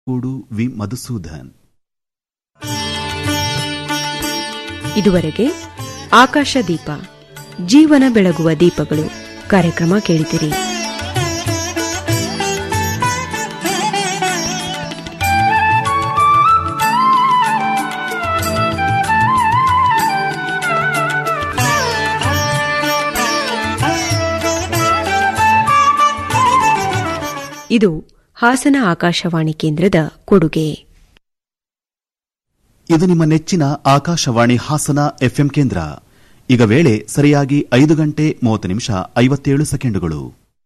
ಕೂಡು ವಿ ಮಧುಸೂದನ್ ಇದುವರೆಗೆ ಆಕಾಶ ದೀಪ ಜೀವನ ಬೆಳಗುವ ದೀಪಗಳು ಕಾರ್ಯಕ್ರಮ ಕೇಳಿದಿರಿ ಇದು ಹಾಸನ ಆಕಾಶವಾಣಿ ಕೇಂದ್ರದ ಕೊಡುಗೆ ಇದು ನಿಮ್ಮ ನೆಚ್ಚಿನ ಆಕಾಶವಾಣಿ ಹಾಸನ ಎಫ್ಎಂ ಕೇಂದ್ರ ಈಗ ವೇಳೆ ಸರಿಯಾಗಿ ಐದು ಗಂಟೆ ಮೂವತ್ತು ನಿಮಿಷ ಐವತ್ತೇಳು ಸೆಕೆಂಡುಗಳು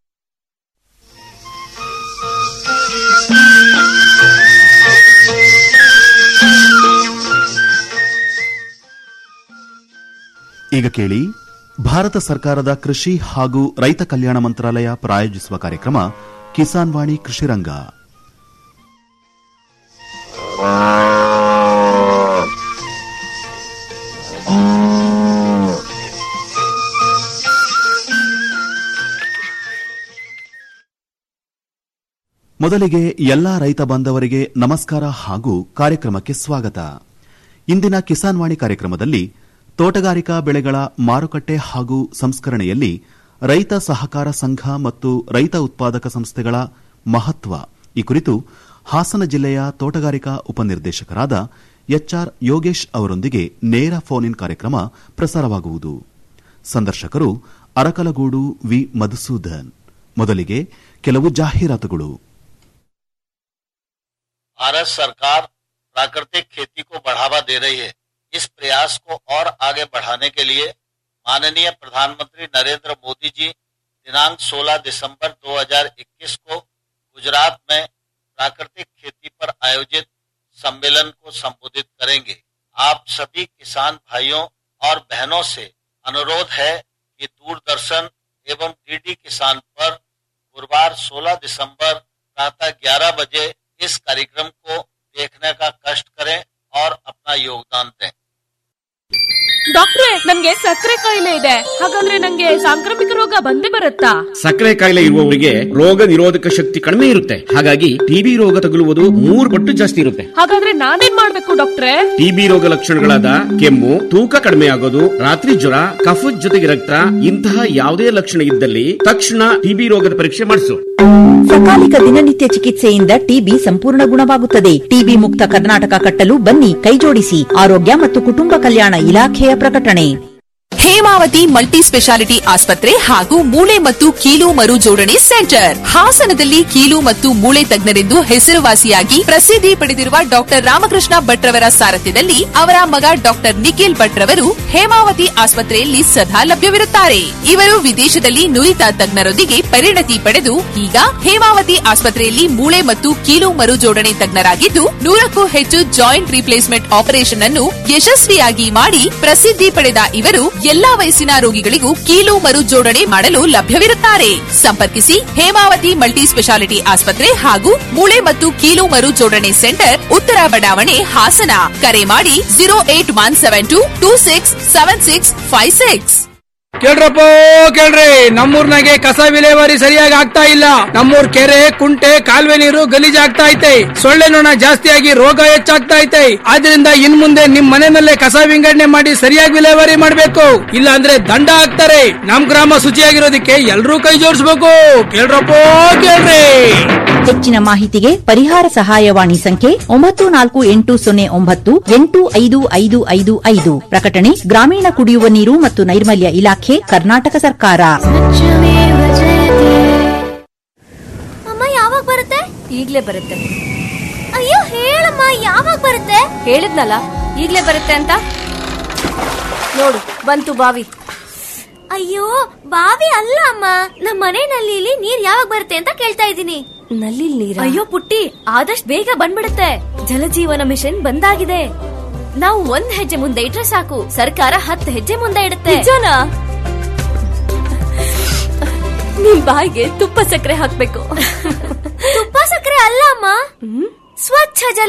ಈಗ ಕೇಳಿ ಭಾರತ ಸರ್ಕಾರದ ಕೃಷಿ ಹಾಗೂ ರೈತ ಕಲ್ಯಾಣ ಮಂತ್ರಾಲಯ ಪ್ರಾಯೋಜಿಸುವ ಕಾರ್ಯಕ್ರಮ ಕಿಸಾನ್ ವಾಣಿ ಕೃಷಿ ರಂಗ ಮೊದಲಿಗೆ ಎಲ್ಲಾ ರೈತ ಬಾಂಧವರಿಗೆ ನಮಸ್ಕಾರ ಹಾಗೂ ಕಾರ್ಯಕ್ರಮಕ್ಕೆ ಸ್ವಾಗತ ಇಂದಿನ ಕಿಸಾನ್ ವಾಣಿ ಕಾರ್ಯಕ್ರಮದಲ್ಲಿ ತೋಟಗಾರಿಕಾ ಬೆಳೆಗಳ ಮಾರುಕಟ್ಟೆ ಹಾಗೂ ಸಂಸ್ಕರಣೆಯಲ್ಲಿ ರೈತ ಸಹಕಾರ ಸಂಘ ಮತ್ತು ರೈತ ಉತ್ಪಾದಕ ಸಂಸ್ಥೆಗಳ ಮಹತ್ವ ಈ ಕುರಿತು ಹಾಸನ ಜಿಲ್ಲೆಯ ತೋಟಗಾರಿಕಾ ಉಪನಿರ್ದೇಶಕರಾದ ಎಚ್ಆರ್ ಯೋಗೇಶ್ ಅವರೊಂದಿಗೆ ನೇರ ಫೋನ್ ಇನ್ ಕಾರ್ಯಕ್ರಮ ಪ್ರಸಾರವಾಗುವುದು ಸಂದರ್ಶಕರು ಅರಕಲಗೂಡು ವಿ ಮಧುಸೂದನ್ ಮೊದಲಿಗೆ ಕೆಲವು ಜಾಹೀರಾತುಗಳು भारत सरकार प्राकृतिक खेती को बढ़ावा दे रही है इस प्रयास को और आगे बढ़ाने के लिए माननीय प्रधानमंत्री नरेंद्र मोदी जी दिनांक 16 दिसंबर 2021 को गुजरात में प्राकृतिक खेती पर आयोजित सम्मेलन को संबोधित करेंगे आप सभी किसान भाइयों और बहनों से अनुरोध है कि दूरदर्शन एवं डीडी किसान पर गुरुवार 16 दिसंबर प्रातः 11 बजे इस कार्यक्रम को देखने का कष्ट करें और अपना योगदान दें ಡಾಕ್ಟ್ರೆ ನನ್ಗೆ ಸಕ್ಕರೆ ಕಾಯಿಲೆ ಇದೆ ಹಾಗಾದ್ರೆ ನಂಗೆ ಸಾಂಕ್ರಾಮಿಕ ರೋಗ ಬಂದೇ ಬರುತ್ತಾ ಸಕ್ಕರೆ ಕಾಯಿಲೆ ಇರುವವರಿಗೆ ರೋಗ ನಿರೋಧಕ ಶಕ್ತಿ ಕಡಿಮೆ ಇರುತ್ತೆ ಹಾಗಾಗಿ ಟಿಬಿ ರೋಗ ತಗುಲುವುದು ಮೂರು ಪಟ್ಟು ಜಾಸ್ತಿ ಇರುತ್ತೆ ಹಾಗಾದ್ರೆ ನಾನೇನ್ ಮಾಡ್ಬೇಕು ಡಾಕ್ಟ್ರೆ ಟಿಬಿ ರೋಗ ಲಕ್ಷಣಗಳಾದ ಕೆಮ್ಮು ತೂಕ ಕಡಿಮೆ ಆಗೋದು ರಾತ್ರಿ ಜ್ವರ ಕಫದ ಜೊತೆಗೆ ರಕ್ತ ಇಂತಹ ಯಾವುದೇ ಲಕ್ಷಣ ಇದ್ದಲ್ಲಿ ತಕ್ಷಣ ಟಿಬಿ ರೋಗದ ಪರೀಕ್ಷೆ ಮಾಡಿಸು ಸಕಾಲಿಕ ದಿನನಿತ್ಯ ಚಿಕಿತ್ಸೆಯಿಂದ ಟಿಬಿ ಸಂಪೂರ್ಣ ಗುಣವಾಗುತ್ತದೆ ಟಿಬಿ ಮುಕ್ತ ಕರ್ನಾಟಕ ಕಟ್ಟಲು ಬನ್ನಿ ಕೈಜೋಡಿಸಿ ಆರೋಗ್ಯ ಮತ್ತು ಕುಟುಂಬ ಕಲ್ಯಾಣ ಇಲಾಖೆಯ ಪ್ರಕಟಣೆ ಹೇಮಾವತಿ ಮಲ್ಟಿ ಸ್ಪೆಷಾಲಿಟಿ ಆಸ್ಪತ್ರೆ ಹಾಗೂ ಮೂಳೆ ಮತ್ತು ಕೀಲು ಮರು ಜೋಡಣೆ ಸೆಂಟರ್ ಹಾಸನದಲ್ಲಿ ಕೀಲು ಮತ್ತು ಮೂಳೆ ತಜ್ಞರೆಂದು ಹೆಸರುವಾಸಿಯಾಗಿ ಪ್ರಸಿದ್ಧಿ ಪಡೆದಿರುವ ಡಾಕ್ಟರ್ ರಾಮಕೃಷ್ಣ ಭಟ್ರವರ ಸಾರಥ್ಯದಲ್ಲಿ ಅವರ ಮಗ ಡಾಕ್ಟರ್ ನಿಖಿಲ್ ಭಟ್ರವರು ಹೇಮಾವತಿ ಆಸ್ಪತ್ರೆಯಲ್ಲಿ ಸದಾ ಲಭ್ಯವಿರುತ್ತಾರೆ ಇವರು ವಿದೇಶದಲ್ಲಿ ನುರಿತ ತಜ್ಞರೊಂದಿಗೆ ಪರಿಣತಿ ಪಡೆದು ಈಗ ಹೇಮಾವತಿ ಆಸ್ಪತ್ರೆಯಲ್ಲಿ ಮೂಳೆ ಮತ್ತು ಕೀಲು ಮರು ಜೋಡಣೆ ತಜ್ಞರಾಗಿದ್ದು ನೂರಕ್ಕೂ ಹೆಚ್ಚು ಜಾಯಿಂಟ್ ರಿಪ್ಲೇಸ್ಮೆಂಟ್ ಆಪರೇಷನ್ ಅನ್ನು ಯಶಸ್ವಿಯಾಗಿ ಮಾಡಿ ಪ್ರಸಿದ್ಧಿ ಪಡೆದ ಇವರು ಎಲ್ಲಾ ವಯಸ್ಸಿನ ರೋಗಿಗಳಿಗೂ ಕೀಲು ಮರು ಜೋಡಣೆ ಮಾಡಲು ಲಭ್ಯವಿರುತ್ತಾರೆ ಸಂಪರ್ಕಿಸಿ ಹೇಮಾವತಿ ಮಲ್ಟಿ ಸ್ಪೆಷಾಲಿಟಿ ಆಸ್ಪತ್ರೆ ಹಾಗೂ ಮೂಳೆ ಮತ್ತು ಕೀಲು ಮರು ಜೋಡಣೆ ಸೆಂಟರ್ ಉತ್ತರ ಬಡಾವಣೆ ಹಾಸನ ಕರೆ ಮಾಡಿ zero eight one seven two two six seven six five six ಕೇಳ್ರಪ್ಪ ಕೇಳ್ರಿ ನಮ್ಮೂರ್ನಾಗೆ ಕಸ ವಿಲೇವಾರಿ ಸರಿಯಾಗಿ ಆಗ್ತಾ ಇಲ್ಲ ನಮ್ಮೂರ್ ಕೆರೆ ಕುಂಟೆ ಕಾಲುವೆ ನೀರು ಗಲೀಜಾಗ್ತಾ ಐತೆ ಸೊಳ್ಳೆ ನೊಣ ಜಾಸ್ತಿಯಾಗಿ ರೋಗ ಹೆಚ್ಚಾಗ್ತಾ ಐತೆ ಆದ್ರಿಂದ ಇನ್ ಮುಂದೆ ನಿಮ್ ಮನೆಯಲ್ಲೇ ಕಸ ವಿಂಗಡಣೆ ಮಾಡಿ ಸರಿಯಾಗಿ ವಿಲೇವಾರಿ ಮಾಡ್ಬೇಕು ಇಲ್ಲ ಅಂದ್ರೆ ದಂಡ ಹಾಕ್ತಾರೆ ನಮ್ ಗ್ರಾಮ ಶುಚಿಯಾಗಿರೋದಕ್ಕೆ ಎಲ್ರೂ ಕೈ ಜೋಡಿಸ್ಬೇಕು ಕೇಳ್ರಪ್ಪ ಕೇಳ್ರಿ ಹೆಚ್ಚಿನ ಮಾಹಿತಿಗೆ ಪರಿಹಾರ ಸಹಾಯವಾಣಿ ಸಂಖ್ಯೆ ಒಂಬತ್ತು ನಾಲ್ಕು ಎಂಟು ಸೊನ್ನೆ ಒಂಬತ್ತು ಎಂಟು ಐದು ಐದು ಐದು ಐದು ಪ್ರಕಟಣೆ ಗ್ರಾಮೀಣ ಕುಡಿಯುವ ನೀರು ಮತ್ತು ನೈರ್ಮಲ್ಯ ಇಲಾಖೆ ಕರ್ನಾಟಕ ಸರ್ಕಾರ ಅಮ್ಮ ಯಾವಾಗ ಬರುತ್ತೆ ಈಗ್ಲೇ ಬರುತ್ತೆ ಅಯ್ಯೋ ಹೇಳಮ್ಮ ಯಾವಾಗ ಬರುತ್ತೆ ಹೇಳಿದ್ನಲ್ಲ ಈಗ್ಲೇ ಬರುತ್ತೆ ಅಂತ ನೋಡು ಬಂತು ಬಾವಿ ಅಯ್ಯೋ ಬಾವಿ ಅಲ್ಲ ಅಮ್ಮ ನಮ್ಮ ಮನೆ ನಲ್ಲಿಲಿ ನೀರ್ ಯಾವಾಗ ಬರುತ್ತೆ ಅಂತ ಕೇಳ್ತಾ ಇದ್ದೀನಿ ನಲ್ಲಿ ನೀರ ಅಯ್ಯೋ ಪುಟ್ಟಿ ಆದಷ್ಟು ಬೇಗ ಬಂದ್ಬಿಡುತ್ತೆ ಜಲಜೀವನ ಮಿಷನ್ ಬಂದಾಗಿದೆ ನಾವು ಒಂದ್ ಹೆಜ್ಜೆ ಮುಂದೆ ಇಟ್ರೆ ಸಾಕು ಸರ್ಕಾರ ಹತ್ತು ಹೆಜ್ಜೆ ಮುಂದೆ ಇಡುತ್ತೆ ನಿಜನಾ ನಿಮ್ ಬಾಯಿಗೆ ತುಪ್ಪ ಸಕ್ಕರೆ ಹಾಕ್ಬೇಕು ತುಪ್ಪ ಸಕ್ಕರೆ ಅಲ್ಲ ಅಮ್ಮ ಸ್ವಚ್ಛ ಜಲ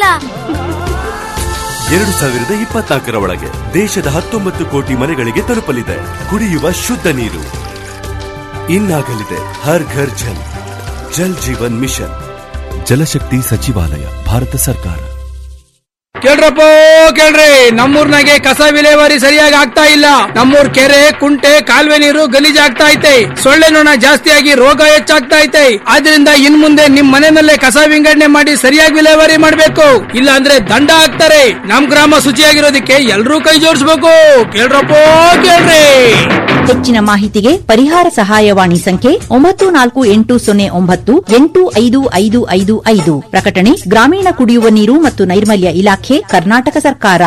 ಎರಡು ಸಾವಿರದ ಇಪ್ಪತ್ನಾಲ್ಕರ ಒಳಗೆ ದೇಶದ ಹತ್ತೊಂಬತ್ತು ಕೋಟಿ ಮನೆಗಳಿಗೆ ತಲುಪಲಿದೆ ಕುಡಿಯುವ ಶುದ್ಧ ನೀರು ಇನ್ನಾಗಲಿದೆ ಹರ್ ಘರ್ ಜಲ್ ಜಲ್ ಜೀವನ್ ಮಿಷನ್ ಜಲಶಕ್ತಿ ಸಚಿವಾಲಯ ಭಾರತ ಸರ್ಕಾರ ಕೇಳ್ರಪ್ಪ ಕೇಳ್ರಿ ನಮ್ಮೂರ್ನಾಗೆ ಕಸ ವಿಲೇವಾರಿ ಸರಿಯಾಗಿ ಆಗ್ತಾ ಇಲ್ಲ ನಮ್ಮೂರ್ ಕೆರೆ ಕುಂಟೆ ಕಾಲುವೆ ನೀರು ಗಲೀಜ್ ಆಗ್ತಾ ಐತೆ ಸೊಳ್ಳೆ ನೊಣ ಜಾಸ್ತಿಯಾಗಿ ರೋಗ ಹೆಚ್ಚಾಗ್ತಾ ಐತೆ ಆದ್ರಿಂದ ಇನ್ ಮುಂದೆ ನಿಮ್ ಮನೆಯಲ್ಲೇ ಕಸ ವಿಂಗಡಣೆ ಮಾಡಿ ಸರಿಯಾಗಿ ವಿಲೇವಾರಿ ಮಾಡ್ಬೇಕು ಇಲ್ಲ ಅಂದ್ರೆ ದಂಡ ಹಾಕ್ತಾರೆ ನಮ್ ಗ್ರಾಮ ಶುಚಿಯಾಗಿರೋದಕ್ಕೆ ಎಲ್ರೂ ಕೈ ಜೋಡಿಸ್ಬೇಕು ಕೇಳ್ರಪ್ಪ ಕೇಳ್ರಿ ಹೆಚ್ಚಿನ ಮಾಹಿತಿಗೆ ಪರಿಹಾರ ಸಹಾಯವಾಣಿ ಸಂಖ್ಯೆ ಒಂಬತ್ತು ನಾಲ್ಕು ಎಂಟು ಸೊನ್ನೆ ಒಂಬತ್ತು ಎಂಟು ಐದು ಐದು ಐದು ಐದು ಪ್ರಕಟಣೆ ಗ್ರಾಮೀಣ ಕುಡಿಯುವ ನೀರು ಮತ್ತು ನೈರ್ಮಲ್ಯ ಇಲಾಖೆ ಕರ್ನಾಟಕ ಸರ್ಕಾರ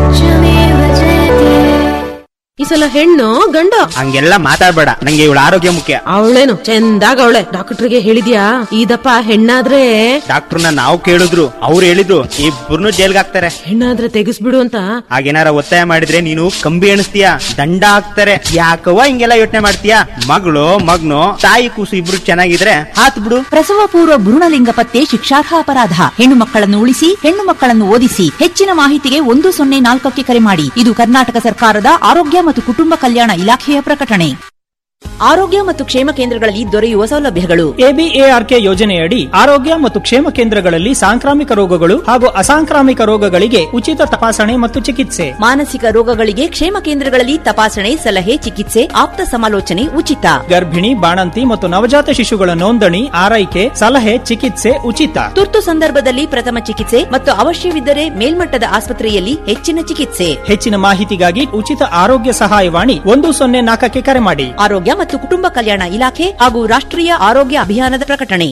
ಈ ಸಲ ಹೆಣ್ಣು ಗಂಡ ಹಂಗೆಲ್ಲ ಮಾತಾಡ್ಬೇಡ ನಂಗೆ ಇವಳ ಆರೋಗ್ಯ ಮುಖ್ಯ ಅವಳೇನು ಚಂದಾಗ ಅವಳೆ ಡಾಕ್ಟರ್ಗೆ ಹೇಳಿದ್ಯಾ ಇದಪ್ಪ ಹೆಣ್ಣಾದ್ರೆ ಡಾಕ್ಟರ್ನ ನಾವು ಕೇಳಿದ್ರು ಅವ್ರು ಹೇಳಿದ್ರು ಇಬ್ಬರನ್ನು ಜೈಲ್ಗೆ ಹಾಕ್ತಾರೆ ಹೆಣ್ಣಾದ್ರೆ ತೆಗಿಸ್ಬಿಡು ಅಂತ ಹಾಗೇನಾರ ಒತ್ತಾಯ ಮಾಡಿದ್ರೆ ನೀನು ಕಂಬಿ ಎಣಿಸ್ತೀಯ ದಂಡ ಹಾಕ್ತಾರೆ ಯಾಕವ್ವ ಹಿಂಗೆಲ್ಲ ಯೋಚನೆ ಮಾಡ್ತೀಯ ಮಗಳು ಮಗ್ನು ತಾಯಿ ಕೂಸು ಇಬ್ರು ಚೆನ್ನಾಗಿದ್ರೆ ಹಾತ್ ಬಿಡು ಪ್ರಸವ ಪೂರ್ವ ಭ್ರೂಣಲಿಂಗ ಪತ್ತೆ ಶಿಕ್ಷಾರ್ಹ ಅಪರಾಧ ಹೆಣ್ಣು ಮಕ್ಕಳನ್ನು ಉಳಿಸಿ ಹೆಣ್ಣು ಮಕ್ಕಳನ್ನು ಓದಿಸಿ ಹೆಚ್ಚಿನ ಮಾಹಿತಿಗೆ ಒಂದು ಸೊನ್ನೆ ನಾಲ್ಕಕ್ಕೆ ಕರೆ ಮಾಡಿ ಇದು ಕರ್ನಾಟಕ ಸರ್ಕಾರದ ಆರೋಗ್ಯ ಮತ್ತು ಕುಟುಂಬ ಕಲ್ಯಾಣ ಇಲಾಖೆಯ ಪ್ರಕಟಣೆ ಆರೋಗ್ಯ ಮತ್ತು ಕ್ಷೇಮ ಕೇಂದ್ರಗಳಲ್ಲಿ ದೊರೆಯುವ ಸೌಲಭ್ಯಗಳು ಎಬಿಎಆರ್ಕೆ ಯೋಜನೆಯಡಿ ಆರೋಗ್ಯ ಮತ್ತು ಕ್ಷೇಮ ಕೇಂದ್ರಗಳಲ್ಲಿ ಸಾಂಕ್ರಾಮಿಕ ರೋಗಗಳು ಹಾಗೂ ಅಸಾಂಕ್ರಾಮಿಕ ರೋಗಗಳಿಗೆ ಉಚಿತ ತಪಾಸಣೆ ಮತ್ತು ಚಿಕಿತ್ಸೆ ಮಾನಸಿಕ ರೋಗಗಳಿಗೆ ಕ್ಷೇಮ ಕೇಂದ್ರಗಳಲ್ಲಿ ತಪಾಸಣೆ ಸಲಹೆ ಚಿಕಿತ್ಸೆ ಆಪ್ತ ಸಮಾಲೋಚನೆ ಉಚಿತ ಗರ್ಭಿಣಿ ಬಾಣಂತಿ ಮತ್ತು ನವಜಾತ ಶಿಶುಗಳ ನೋಂದಣಿ ಆರೈಕೆ ಸಲಹೆ ಚಿಕಿತ್ಸೆ ಉಚಿತ ತುರ್ತು ಸಂದರ್ಭದಲ್ಲಿ ಪ್ರಥಮ ಚಿಕಿತ್ಸೆ ಮತ್ತು ಅವಶ್ಯವಿದ್ದರೆ ಮೇಲ್ಮಟ್ಟದ ಆಸ್ಪತ್ರೆಯಲ್ಲಿ ಹೆಚ್ಚಿನ ಚಿಕಿತ್ಸೆ ಹೆಚ್ಚಿನ ಮಾಹಿತಿಗಾಗಿ ಉಚಿತ ಆರೋಗ್ಯ ಸಹಾಯವಾಣಿ ಒಂದು ಸೊನ್ನೆ ನಾಲ್ಕಕ್ಕೆ ಕರೆ ಮಾಡಿ ಆರೋಗ್ಯ ಮತ್ತು ಕುಟುಂಬ ಕಲ್ಯಾಣ ಇಲಾಖೆ ಹಾಗೂ ರಾಷ್ಟ್ರೀಯ ಆರೋಗ್ಯ ಅಭಿಯಾನದ ಪ್ರಕಟಣೆ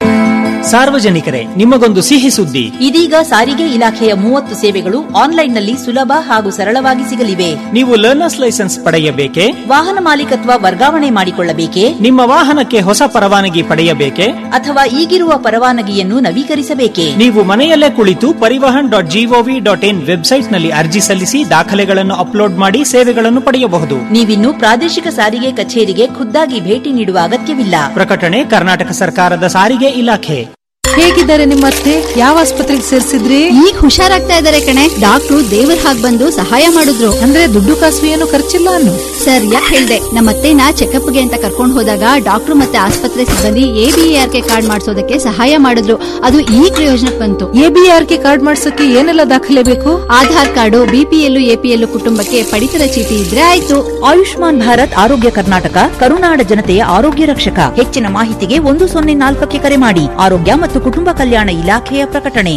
ಸಾರ್ವಜನಿಕರೇ ನಿಮಗೊಂದು ಸಿಹಿ ಸುದ್ದಿ ಇದೀಗ ಸಾರಿಗೆ ಇಲಾಖೆಯ ಮೂವತ್ತು ಸೇವೆಗಳು ಆನ್ಲೈನ್ನಲ್ಲಿ ಸುಲಭ ಹಾಗೂ ಸರಳವಾಗಿ ಸಿಗಲಿವೆ ನೀವು ಲರ್ನರ್ಸ್ ಲೈಸೆನ್ಸ್ ಪಡೆಯಬೇಕೆ ವಾಹನ ಮಾಲೀಕತ್ವ ವರ್ಗಾವಣೆ ಮಾಡಿಕೊಳ್ಳಬೇಕೆ ನಿಮ್ಮ ವಾಹನಕ್ಕೆ ಹೊಸ ಪರವಾನಗಿ ಪಡೆಯಬೇಕೆ ಅಥವಾ ಈಗಿರುವ ಪರವಾನಗಿಯನ್ನು ನವೀಕರಿಸಬೇಕೆ ನೀವು ಮನೆಯಲ್ಲೇ ಕುಳಿತು Parivahan dot GOV dot in ವೆಬ್ಸೈಟ್ನಲ್ಲಿ ಅರ್ಜಿ ಸಲ್ಲಿಸಿ ದಾಖಲೆಗಳನ್ನು ಅಪ್ಲೋಡ್ ಮಾಡಿ ಸೇವೆಗಳನ್ನು ಪಡೆಯಬಹುದು ನೀವಿನ್ನು ಪ್ರಾದೇಶಿಕ ಸಾರಿಗೆ ಕಚೇರಿಗೆ ಖುದ್ದಾಗಿ ಭೇಟಿ ನೀಡುವ ಅಗತ್ಯವಿಲ್ಲ ಪ್ರಕಟಣೆ ಕರ್ನಾಟಕ ಸರ್ಕಾರದ ಸಾರಿಗೆ ಇಲಾಖೆ ಹೇಗಿದ್ದಾರೆ ನಿಮ್ಮ ಅತ್ತೆ ಯಾವ ಆಸ್ಪತ್ರೆಗೆ ಸೇರಿಸಿದ್ರಿ ಈಗ ಹುಷಾರಾಗ್ತಾ ಇದಾರೆ ಕಣೆ ಡಾಕ್ಟ್ರು ದೇವರ ಹಾಗ್ ಬಂದು ಸಹಾಯ ಮಾಡಿದ್ರು ಅಂದ್ರೆ ದುಡ್ಡು ಕಾಸು ಏನು ಖರ್ಚಿಲ್ಲ ಅನ್ನು ಸರ್ ಯಾಕೆ ಹೇಳ್ದೆ ನಮ್ಮ ಅತ್ತೆನ ಚೆಕಪ್ಗೆ ಅಂತ ಕರ್ಕೊಂಡು ಹೋದಾಗ ಡಾಕ್ಟ್ರು ಮತ್ತೆ ಆಸ್ಪತ್ರೆ ಸಿಬ್ಬಂದಿ ಎಬಿಆರ್ಕೆ ಕಾರ್ಡ್ ಮಾಡಿಸೋದಕ್ಕೆ ಸಹಾಯ ಮಾಡಿದ್ರು ಅದು ಈ ಪ್ರಯೋಜನಕ್ಕೆ ಬಂತು ಎಬಿಆರ್ಕೆ ಕಾರ್ಡ್ ಮಾಡ್ಸಕ್ಕೆ ಏನೆಲ್ಲ ದಾಖಲೆ ಬೇಕು ಆಧಾರ್ ಕಾರ್ಡು ಬಿಪಿಎಲ್ ಎಪಿಎಲ್ ಕುಟುಂಬಕ್ಕೆ ಪಡಿತರ ಚೀಟಿ ಇದ್ರೆ ಆಯ್ತು ಆಯುಷ್ಮಾನ್ ಭಾರತ್ ಆರೋಗ್ಯ ಕರ್ನಾಟಕ ಕರುನಾಡ ಜನತೆಯ ಆರೋಗ್ಯ ರಕ್ಷಕ ಹೆಚ್ಚಿನ ಮಾಹಿತಿಗೆ ಒಂದು ಸೊನ್ನೆ ನಾಲ್ಕಕ್ಕೆ ಕರೆ ಮಾಡಿ ಆರೋಗ್ಯ ಮತ್ತು ಕುಟುಂಬ ಕಲ್ಯಾಣ ಇಲಾಖೆಯ ಪ್ರಕಟಣೆ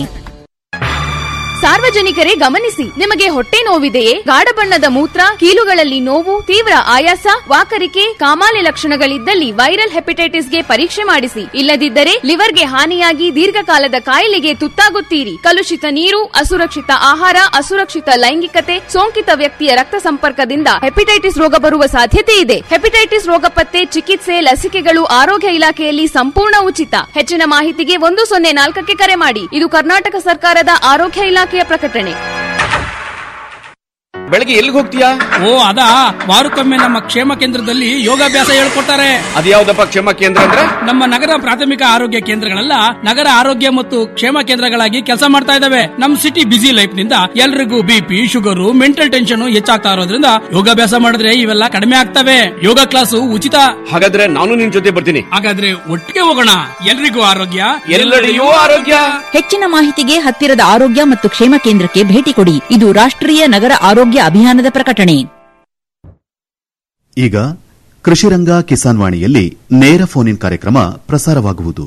ಸಾರ್ವಜನಿಕರೇ ಗಮನಿಸಿ ನಿಮಗೆ ಹೊಟ್ಟೆ ನೋವಿದೆಯೇ ಗಾಢ ಬಣ್ಣದ ಮೂತ್ರ ಕೀಲುಗಳಲ್ಲಿ ನೋವು ತೀವ್ರ ಆಯಾಸ ವಾಕರಿಕೆ ಕಾಮಾಲೆ ಲಕ್ಷಣಗಳಿದ್ದಲ್ಲಿ ವೈರಲ್ ಹೆಪಟೈಟಿಸ್ಗೆ ಪರೀಕ್ಷೆ ಮಾಡಿಸಿ ಇಲ್ಲದಿದ್ದರೆ ಲಿವರ್ಗೆ ಹಾನಿಯಾಗಿ ದೀರ್ಘಕಾಲದ ಕಾಯಿಲೆಗೆ ತುತ್ತಾಗುತ್ತೀರಿ ಕಲುಷಿತ ನೀರು ಅಸುರಕ್ಷಿತ ಆಹಾರ ಅಸುರಕ್ಷಿತ ಲೈಂಗಿಕತೆ ಸೋಂಕಿತ ವ್ಯಕ್ತಿಯ ರಕ್ತ ಸಂಪರ್ಕದಿಂದ ಹೆಪಟೈಟಿಸ್ ರೋಗ ಬರುವ ಸಾಧ್ಯತೆ ಇದೆ ಹೆಪಟೈಟಿಸ್ ರೋಗ ಪತ್ತೆ ಚಿಕಿತ್ಸೆ ಲಸಿಕೆಗಳು ಆರೋಗ್ಯ ಇಲಾಖೆಯಲ್ಲಿ ಸಂಪೂರ್ಣ ಉಚಿತ ಹೆಚ್ಚಿನ ಮಾಹಿತಿಗೆ ಒಂದು ಸೊನ್ನೆ ನಾಲ್ಕಕ್ಕೆ ಕರೆ ಮಾಡಿ ಇದು ಕರ್ನಾಟಕ ಸರ್ಕಾರದ ಆರೋಗ್ಯ ಇಲಾಖೆಯ ಪ್ರಕಟಣೆ ಬೆಳಗ್ಗೆ ಎಲ್ಲಿಗೆ ಹೋಗ್ತೀಯಾ ಓ ಅದಾ ವಾರಕ್ಕೊಮ್ಮೆ ನಮ್ಮ ಕ್ಷೇಮ ಕೇಂದ್ರದಲ್ಲಿ ಯೋಗಾಭ್ಯಾಸ ಹೇಳ್ಕೊಡ್ತಾರೆ ಅದ್ಯಾವ್ದಪ್ಪ ಕ್ಷೇಮ ಕೇಂದ್ರ ಅಂದ್ರೆ ನಮ್ಮ ನಗರ ಪ್ರಾಥಮಿಕ ಆರೋಗ್ಯ ಕೇಂದ್ರಗಳೆಲ್ಲ ನಗರ ಆರೋಗ್ಯ ಮತ್ತು ಕ್ಷೇಮ ಕೇಂದ್ರಗಳಾಗಿ ಕೆಲಸ ಮಾಡ್ತಾ ಇದಾವೆ ನಮ್ ಸಿಟಿ ಬಿಸಿ ಲೈಫ್ ನಿಂದ ಎಲ್ರಿಗೂ ಬಿಪಿ ಶುಗರು ಮೆಂಟಲ್ ಟೆನ್ಷನ್ ಹೆಚ್ಚಾಗ್ತಾ ಇರೋದ್ರಿಂದ ಯೋಗಾಭ್ಯಾಸ ಮಾಡಿದ್ರೆ ಇವೆಲ್ಲ ಕಡಿಮೆ ಆಗ್ತವೆ ಯೋಗ ಕ್ಲಾಸು ಉಚಿತ ಹಾಗಾದ್ರೆ ನಾನು ನಿನ್ ಜೊತೆ ಬರ್ತೀನಿ ಹಾಗಾದ್ರೆ ಒಟ್ಟಿಗೆ ಹೋಗೋಣ ಎಲ್ರಿಗೂ ಆರೋಗ್ಯ ಎಲ್ಲೆಡೆಯೂ ಆರೋಗ್ಯ ಹೆಚ್ಚಿನ ಮಾಹಿತಿಗೆ ಹತ್ತಿರದ ಆರೋಗ್ಯ ಮತ್ತು ಕ್ಷೇಮ ಕೇಂದ್ರಕ್ಕೆ ಭೇಟಿ ಕೊಡಿ ಇದು ರಾಷ್ಟ್ರೀಯ ನಗರ ಆರೋಗ್ಯ ಅಭಿಯಾನದ ಪ್ರಕಟಣೆ ಈಗ ಕೃಷಿರಂಗ ಕಿಸಾನ್ ವಾಣಿಯಲ್ಲಿ ನೇರ ಫೋನ್ ಇನ್ ಕಾರ್ಯಕ್ರಮ ಪ್ರಸಾರವಾಗುವುದು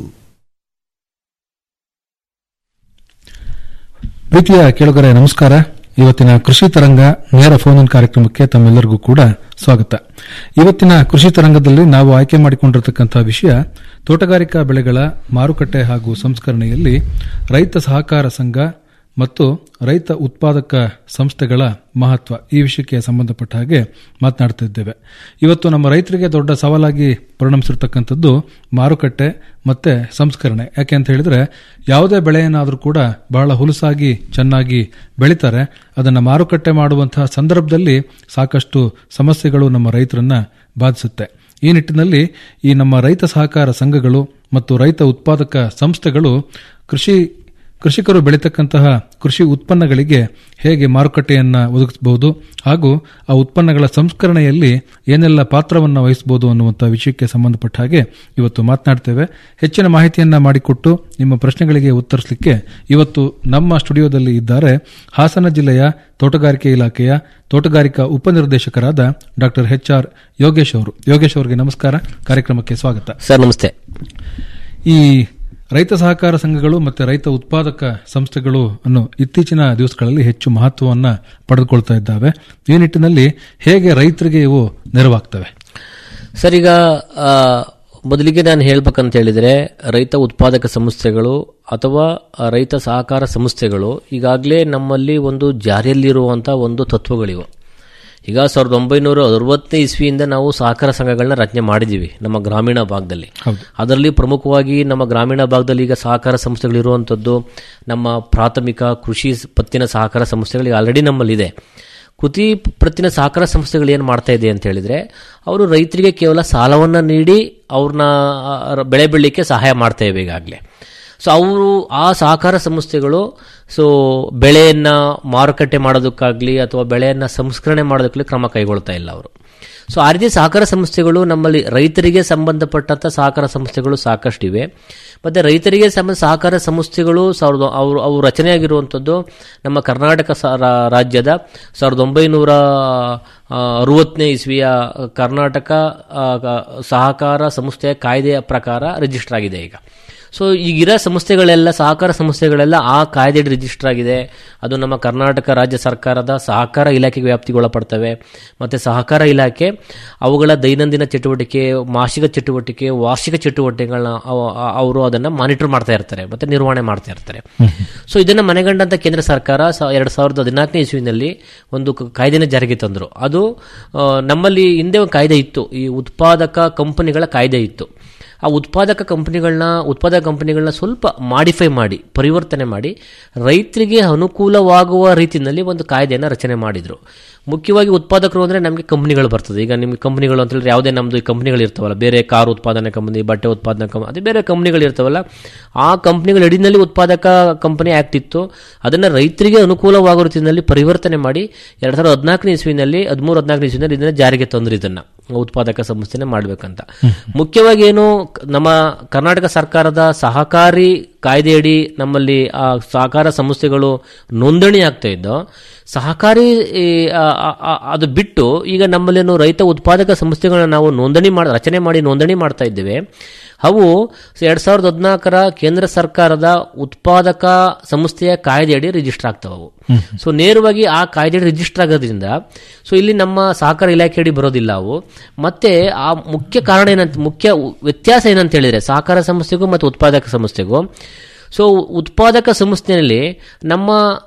ಪ್ರೀತಿಯ ಕೇಳುಗರೆ ನಮಸ್ಕಾರ ಇವತ್ತಿನ ಕೃಷಿ ತರಂಗ ನೇರ ಫೋನ್ ಇನ್ ಕಾರ್ಯಕ್ರಮಕ್ಕೆ ತಮ್ಮೆಲ್ಲರಿಗೂ ಕೂಡ ಸ್ವಾಗತ ಇವತ್ತಿನ ಕೃಷಿ ತರಂಗದಲ್ಲಿ ನಾವು ಆಯ್ಕೆ ಮಾಡಿಕೊಂಡಿರತಕ್ಕಂತಹ ವಿಷಯ ತೋಟಗಾರಿಕಾ ಬೆಳೆಗಳ ಮಾರುಕಟ್ಟೆ ಹಾಗೂ ಸಂಸ್ಕರಣೆಯಲ್ಲಿ ರೈತ ಸಹಕಾರ ಸಂಘ ಮತ್ತು ರೈತ ಉತ್ಪಾದಕ ಸಂಸ್ಥೆಗಳ ಮಹತ್ವ ಈ ವಿಷಯಕ್ಕೆ ಸಂಬಂಧಪಟ್ಟ ಹಾಗೆ ಮಾತನಾಡ್ತಿದ್ದೇವೆ ಇವತ್ತು ನಮ್ಮ ರೈತರಿಗೆ ದೊಡ್ಡ ಸವಾಲಾಗಿ ಪರಿಣಮಿಸಿರ್ತಕ್ಕಂಥದ್ದು ಮಾರುಕಟ್ಟೆ ಮತ್ತೆ ಸಂಸ್ಕರಣೆ ಯಾಕೆ ಅಂತ ಹೇಳಿದ್ರೆ ಯಾವುದೇ ಬೆಳೆಯನ್ನಾದರೂ ಕೂಡ ಬಹಳ ಹುಲಸಾಗಿ ಚೆನ್ನಾಗಿ ಬೆಳೀತಾರೆ ಅದನ್ನು ಮಾರುಕಟ್ಟೆ ಮಾಡುವಂತಹ ಸಂದರ್ಭದಲ್ಲಿ ಸಾಕಷ್ಟು ಸಮಸ್ಯೆಗಳು ನಮ್ಮ ರೈತರನ್ನ ಬಾಧಿಸುತ್ತೆ ಈ ನಿಟ್ಟಿನಲ್ಲಿ ಈ ನಮ್ಮ ರೈತ ಸಹಕಾರ ಸಂಘಗಳು ಮತ್ತು ರೈತ ಉತ್ಪಾದಕ ಸಂಸ್ಥೆಗಳು ಕೃಷಿ ಕೃಷಿಕರು ಬೆಳೀತಕ್ಕಂತಹ ಕೃಷಿ ಉತ್ಪನ್ನಗಳಿಗೆ ಹೇಗೆ ಮಾರುಕಟ್ಟೆಯನ್ನ ಒದಗಿಸಬಹುದು ಹಾಗೂ ಆ ಉತ್ಪನ್ನಗಳ ಸಂಸ್ಕರಣೆಯಲ್ಲಿ ಏನೆಲ್ಲ ಪಾತ್ರವನ್ನು ವಹಿಸಬಹುದು ಅನ್ನುವಂಥ ವಿಷಯಕ್ಕೆ ಸಂಬಂಧಪಟ್ಟ ಹಾಗೆ ಇವತ್ತು ಮಾತನಾಡ್ತೇವೆ ಹೆಚ್ಚಿನ ಮಾಹಿತಿಯನ್ನ ಮಾಡಿಕೊಟ್ಟು ನಿಮ್ಮ ಪ್ರಶ್ನೆಗಳಿಗೆ ಉತ್ತರಿಸಲಿಕ್ಕೆ ಇವತ್ತು ನಮ್ಮ ಸ್ಟುಡಿಯೋದಲ್ಲಿ ಇದ್ದಾರೆ ಹಾಸನ ಜಿಲ್ಲೆಯ ತೋಟಗಾರಿಕೆ ಇಲಾಖೆಯ ತೋಟಗಾರಿಕಾ ಉಪನಿರ್ದೇಶಕರಾದ ಡಾಕ್ಟರ್ ಎಚ್ ಆರ್ ಯೋಗೇಶ್ ಅವರು ಯೋಗೇಶ್ ಅವರಿಗೆ ನಮಸ್ಕಾರ ಕಾರ್ಯಕ್ರಮಕ್ಕೆ ಸ್ವಾಗತ ಸರ್ ನಮಸ್ತೆ ಈ ರೈತ ಸಹಕಾರ ಸಂಘಗಳು ಮತ್ತು ರೈತ ಉತ್ಪಾದಕ ಸಂಸ್ಥೆಗಳು ಅನ್ನೋ ಇತ್ತೀಚಿನ ದಿವಸಗಳಲ್ಲಿ ಹೆಚ್ಚು ಮಹತ್ವವನ್ನ ಪಡೆದುಕೊಳ್ತಾ ಇದ್ದಾವೆ ಈ ನಿಟ್ಟಿನಲ್ಲಿ ಹೇಗೆ ರೈತರಿಗೆ ಇವು ನೆರವಾಗ್ತವೆ ಸರ್ ಈಗ ಆ, ಮೊದಲಿಗೆ ನಾನು ಹೇಳ್ಬೇಕಂತ ಹೇಳಿದ್ರೆ ರೈತ ಉತ್ಪಾದಕ ಸಂಸ್ಥೆಗಳು ಅಥವಾ ರೈತ ಸಹಕಾರ ಸಂಸ್ಥೆಗಳು ಈಗಾಗಲೇ ನಮ್ಮಲ್ಲಿ ಒಂದು ಜಾರಿಯಲ್ಲಿರುವಂಥ ಒಂದು ತತ್ವಗಳಿವೆ ಈಗ ಸಾವಿರದ ಒಂಬೈನೂರ ಅರವತ್ತನೇ ಇಸ್ವಿಯಿಂದ ನಾವು ಸಹಕಾರ ಸಂಘಗಳನ್ನ ರಚನೆ ಮಾಡಿದ್ದೀವಿ ನಮ್ಮ ಗ್ರಾಮೀಣ ಭಾಗದಲ್ಲಿ ಅದರಲ್ಲಿ ಪ್ರಮುಖವಾಗಿ ನಮ್ಮ ಗ್ರಾಮೀಣ ಭಾಗದಲ್ಲಿ ಈಗ ಸಹಕಾರ ಸಂಸ್ಥೆಗಳಿರುವಂಥದ್ದು ನಮ್ಮ ಪ್ರಾಥಮಿಕ ಕೃಷಿ ಪತ್ತಿನ ಸಹಕಾರ ಸಂಸ್ಥೆಗಳು ಆಲ್ರೆಡಿ ನಮ್ಮಲ್ಲಿದೆ ಕೃತಿ ಪ್ರತಿನ ಸಹಕಾರ ಸಂಸ್ಥೆಗಳು ಏನು ಮಾಡ್ತಾ ಇದೆ ಅಂತ ಹೇಳಿದ್ರೆ ಅವರು ರೈತರಿಗೆ ಕೇವಲ ಸಾಲವನ್ನು ನೀಡಿ ಅವ್ರನ್ನ ಆ, ಬೆಳೆ ಬೆಳಲಿಕ್ಕೆ ಸಹಾಯ ಮಾಡ್ತಾ ಇವೆ ಈಗಾಗಲೇ ಸೊ ಅವರು ಆ ಸಹಕಾರ ಸಂಸ್ಥೆಗಳು ಸೊ ಬೆಳೆಯನ್ನು ಮಾರುಕಟ್ಟೆ ಮಾಡೋದಕ್ಕಾಗಲಿ ಅಥವಾ ಬೆಳೆಯನ್ನು ಸಂಸ್ಕರಣೆ ಮಾಡೋದಕ್ಕಾಗಲಿ ಕ್ರಮ ಕೈಗೊಳ್ತಾ ಇಲ್ಲ ಅವರು ಸೊ ಆ ರೀತಿ ಸಹಕಾರ ಸಂಸ್ಥೆಗಳು ನಮ್ಮಲ್ಲಿ ರೈತರಿಗೆ ಸಂಬಂಧಪಟ್ಟಂಥ ಸಹಕಾರ ಸಂಸ್ಥೆಗಳು ಸಾಕಷ್ಟಿವೆ ಮತ್ತು ರೈತರಿಗೆ ಸಂಬಂಧ ಸಹಕಾರ ಸಂಸ್ಥೆಗಳು ಸಾವಿರದ ಅವರು ಅವು ರಚನೆಯಾಗಿರುವಂಥದ್ದು ನಮ್ಮ ಕರ್ನಾಟಕ ಸ- ರಾ- ರಾಜ್ಯದ ಸಾವಿರದ ಒಂಬೈನೂರ ಆ, ಅರವತ್ತನೇ ಇಸ್ವಿಯ ಕರ್ನಾಟಕ ಆ, ಕ- ಸಹಕಾರ ಸಂಸ್ಥೆಯ ಕಾಯ್ದೆಯ ಪ್ರಕಾರ ರಿಜಿಸ್ಟರ್ ಆಗಿದೆ ಈಗ ಸೊ ಈಗಿರೋ ಸಂಸ್ಥೆಗಳೆಲ್ಲ ಸಹಕಾರ ಸಂಸ್ಥೆಗಳೆಲ್ಲ ಆ ಕಾಯ್ದೆ ರಿಜಿಸ್ಟರ್ ಆಗಿದೆ ಅದು ನಮ್ಮ ಕರ್ನಾಟಕ ರಾಜ್ಯ ಸರ್ಕಾರದ ಸಹಕಾರ ಇಲಾಖೆಗೆ ವ್ಯಾಪ್ತಿಗೆ ಒಳಪಡ್ತವೆ ಮತ್ತು ಸಹಕಾರ ಇಲಾಖೆ ಅವುಗಳ ದೈನಂದಿನ ಚಟುವಟಿಕೆ ಮಾಸಿಕ ಚಟುವಟಿಕೆ ವಾರ್ಷಿಕ ಚಟುವಟಿಕೆಗಳನ್ನ ಅವ- ಅ- ಅವರು ಅದನ್ನು ಮಾನಿಟರ್ ಮಾಡ್ತಾ ಇರ್ತಾರೆ ಮತ್ತು ನಿರ್ವಹಣೆ ಮಾಡ್ತಾ ಇರ್ತಾರೆ ಸೊ ಇದನ್ನು ಮನೆಗಂಡಂತ ಕೇಂದ್ರ ಸರ್ಕಾರ ಸ- ಎರಡು ಸಾವಿರದ ಹದಿನಾಲ್ಕನೇ ಇಸ್ವಿನಲ್ಲಿ ಒಂದು ಕ- ಕಾಯ್ದೆನ ಜಾರಿಗೆ ತಂದರು ಅದು ಆ, ನಮ್ಮಲ್ಲಿ ಹಿಂದೆ ಒಂದು ಕಾಯ್ದೆ ಇತ್ತು ಈ ಉತ್ಪಾದಕ ಕಂಪನಿಗಳ ಕಾಯ್ದೆ ಇತ್ತು ಆ ಉತ್ಪಾದಕ ಕಂಪನಿಗಳನ್ನ ಉತ್ಪಾದಕ ಕಂಪನಿಗಳನ್ನ ಸ್ವಲ್ಪ ಮಾಡಿಫೈ ಮಾಡಿ ಪರಿವರ್ತನೆ ಮಾಡಿ ರೈತರಿಗೆ ಅನುಕೂಲವಾಗುವ ರೀತಿಯಲ್ಲಿ ಒಂದು ಕಾಯ್ದೆಯನ್ನು ರಚನೆ ಮಾಡಿದರು ಮುಖ್ಯವಾಗಿ ಉತ್ಪಾದಕರು ಅಂದರೆ ನಮಗೆ ಕಂಪನಿಗಳು ಬರ್ತದೆ ಈಗ ನಿಮಗೆ ಕಂಪನಿಗಳು ಅಂತ ಹೇಳಿದ್ರೆ ಯಾವುದೇ ನಮ್ಮದು ಈ ಕಂಪನಿಗಳು ಇರ್ತಾವಲ್ಲ ಬೇರೆ ಕಾರು ಉತ್ಪಾದನೆ ಕಂಪನಿ ಬಟ್ಟೆ ಉತ್ಪಾದನೆ ಕಂಪನಿ ಅದೇ ಬೇರೆ ಕಂಪನಿಗಳು ಇರ್ತಾವಲ್ಲ ಆ ಕಂಪನಿಗಳ ಅಡಿನಲ್ಲಿ ಉತ್ಪಾದಕ ಕಂಪನಿ ಆ್ಯಕ್ಟ್ ಇತ್ತು ಅದನ್ನು ರೈತರಿಗೆ ಅನುಕೂಲವಾಗುವ ರೀತಿಯಲ್ಲಿ ಪರಿವರ್ತನೆ ಮಾಡಿ ಎರಡು ಸಾವಿರದ ಹದಿನಾಲ್ಕನೇ ಇಸ್ವಿನಲ್ಲಿ ಹದಿಮೂರು ಹದಿನಾಲ್ಕನೇ ಇಸ್ವಿನಲ್ಲಿ ಇದನ್ನು ಜಾರಿಗೆ ತಂದ್ರು ಇದನ್ನು ಉತ್ಪಾದಕ ಸಂಸ್ಥೆನೆ ಮಾಡಬೇಕಂತ ಮುಖ್ಯವಾಗಿ ಏನು ಕ- ನಮ್ಮ ಕರ್ನಾಟಕ ಸರ್ಕಾರದ ಸಹಕಾರಿ ಕಾಯ್ದೆಯಡಿ ನಮ್ಮಲ್ಲಿ ಆ ಸಹಕಾರ ಸಂಸ್ಥೆಗಳು ನೋಂದಣಿ ಆಗ್ತಾ ಇದ್ದೋ ಸಹಕಾರಿ ಈ, ಆ, ಆ, ಆ, ಅದು ಬಿಟ್ಟು ಈಗ ನಮ್ಮಲ್ಲೇನು ರೈತ ಉತ್ಪಾದಕ ಸಂಸ್ಥೆಗಳನ್ನ ನಾವು ನೋಂದಣಿ ಮಾಡಿ ರಚನೆ ಮಾಡಿ ನೋಂದಣಿ ಮಾಡ್ತಾ ಇದ್ದೇವೆ ಅವು ಎರಡ್ ಸಾವಿರದ ಹದಿನಾಲ್ಕರ ಕೇಂದ್ರ ಸರ್ಕಾರದ ಉತ್ಪಾದಕ ಸಂಸ್ಥೆಯ ಕಾಯ್ದೆಯಡಿ ರಿಜಿಸ್ಟರ್ ಆಗ್ತವೆ ಅವು ಸೊ ನೇರವಾಗಿ ಆ ಕಾಯ್ದೆಯಡಿ ರಿಜಿಸ್ಟರ್ ಆಗೋದ್ರಿಂದ ಸೊ ಇಲ್ಲಿ ನಮ್ಮ ಸಹಕಾರ ಇಲಾಖೆಯಡಿ ಬರೋದಿಲ್ಲ ಅವು ಮತ್ತೆ ಆ ಮುಖ್ಯ ಕಾರಣ ಏನಂತ ಮುಖ್ಯ ವ್ಯತ್ಯಾಸ ಏನಂತ ಹೇಳಿದ್ರೆ ಸಹಕಾರ ಸಂಸ್ಥೆಗೂ ಮತ್ತು ಉತ್ಪಾದಕ ಸಂಸ್ಥೆಗೂ ಸೊ ಉತ್ಪಾದಕ ಸಂಸ್ಥೆಯಲ್ಲಿ ನಮ್ಮ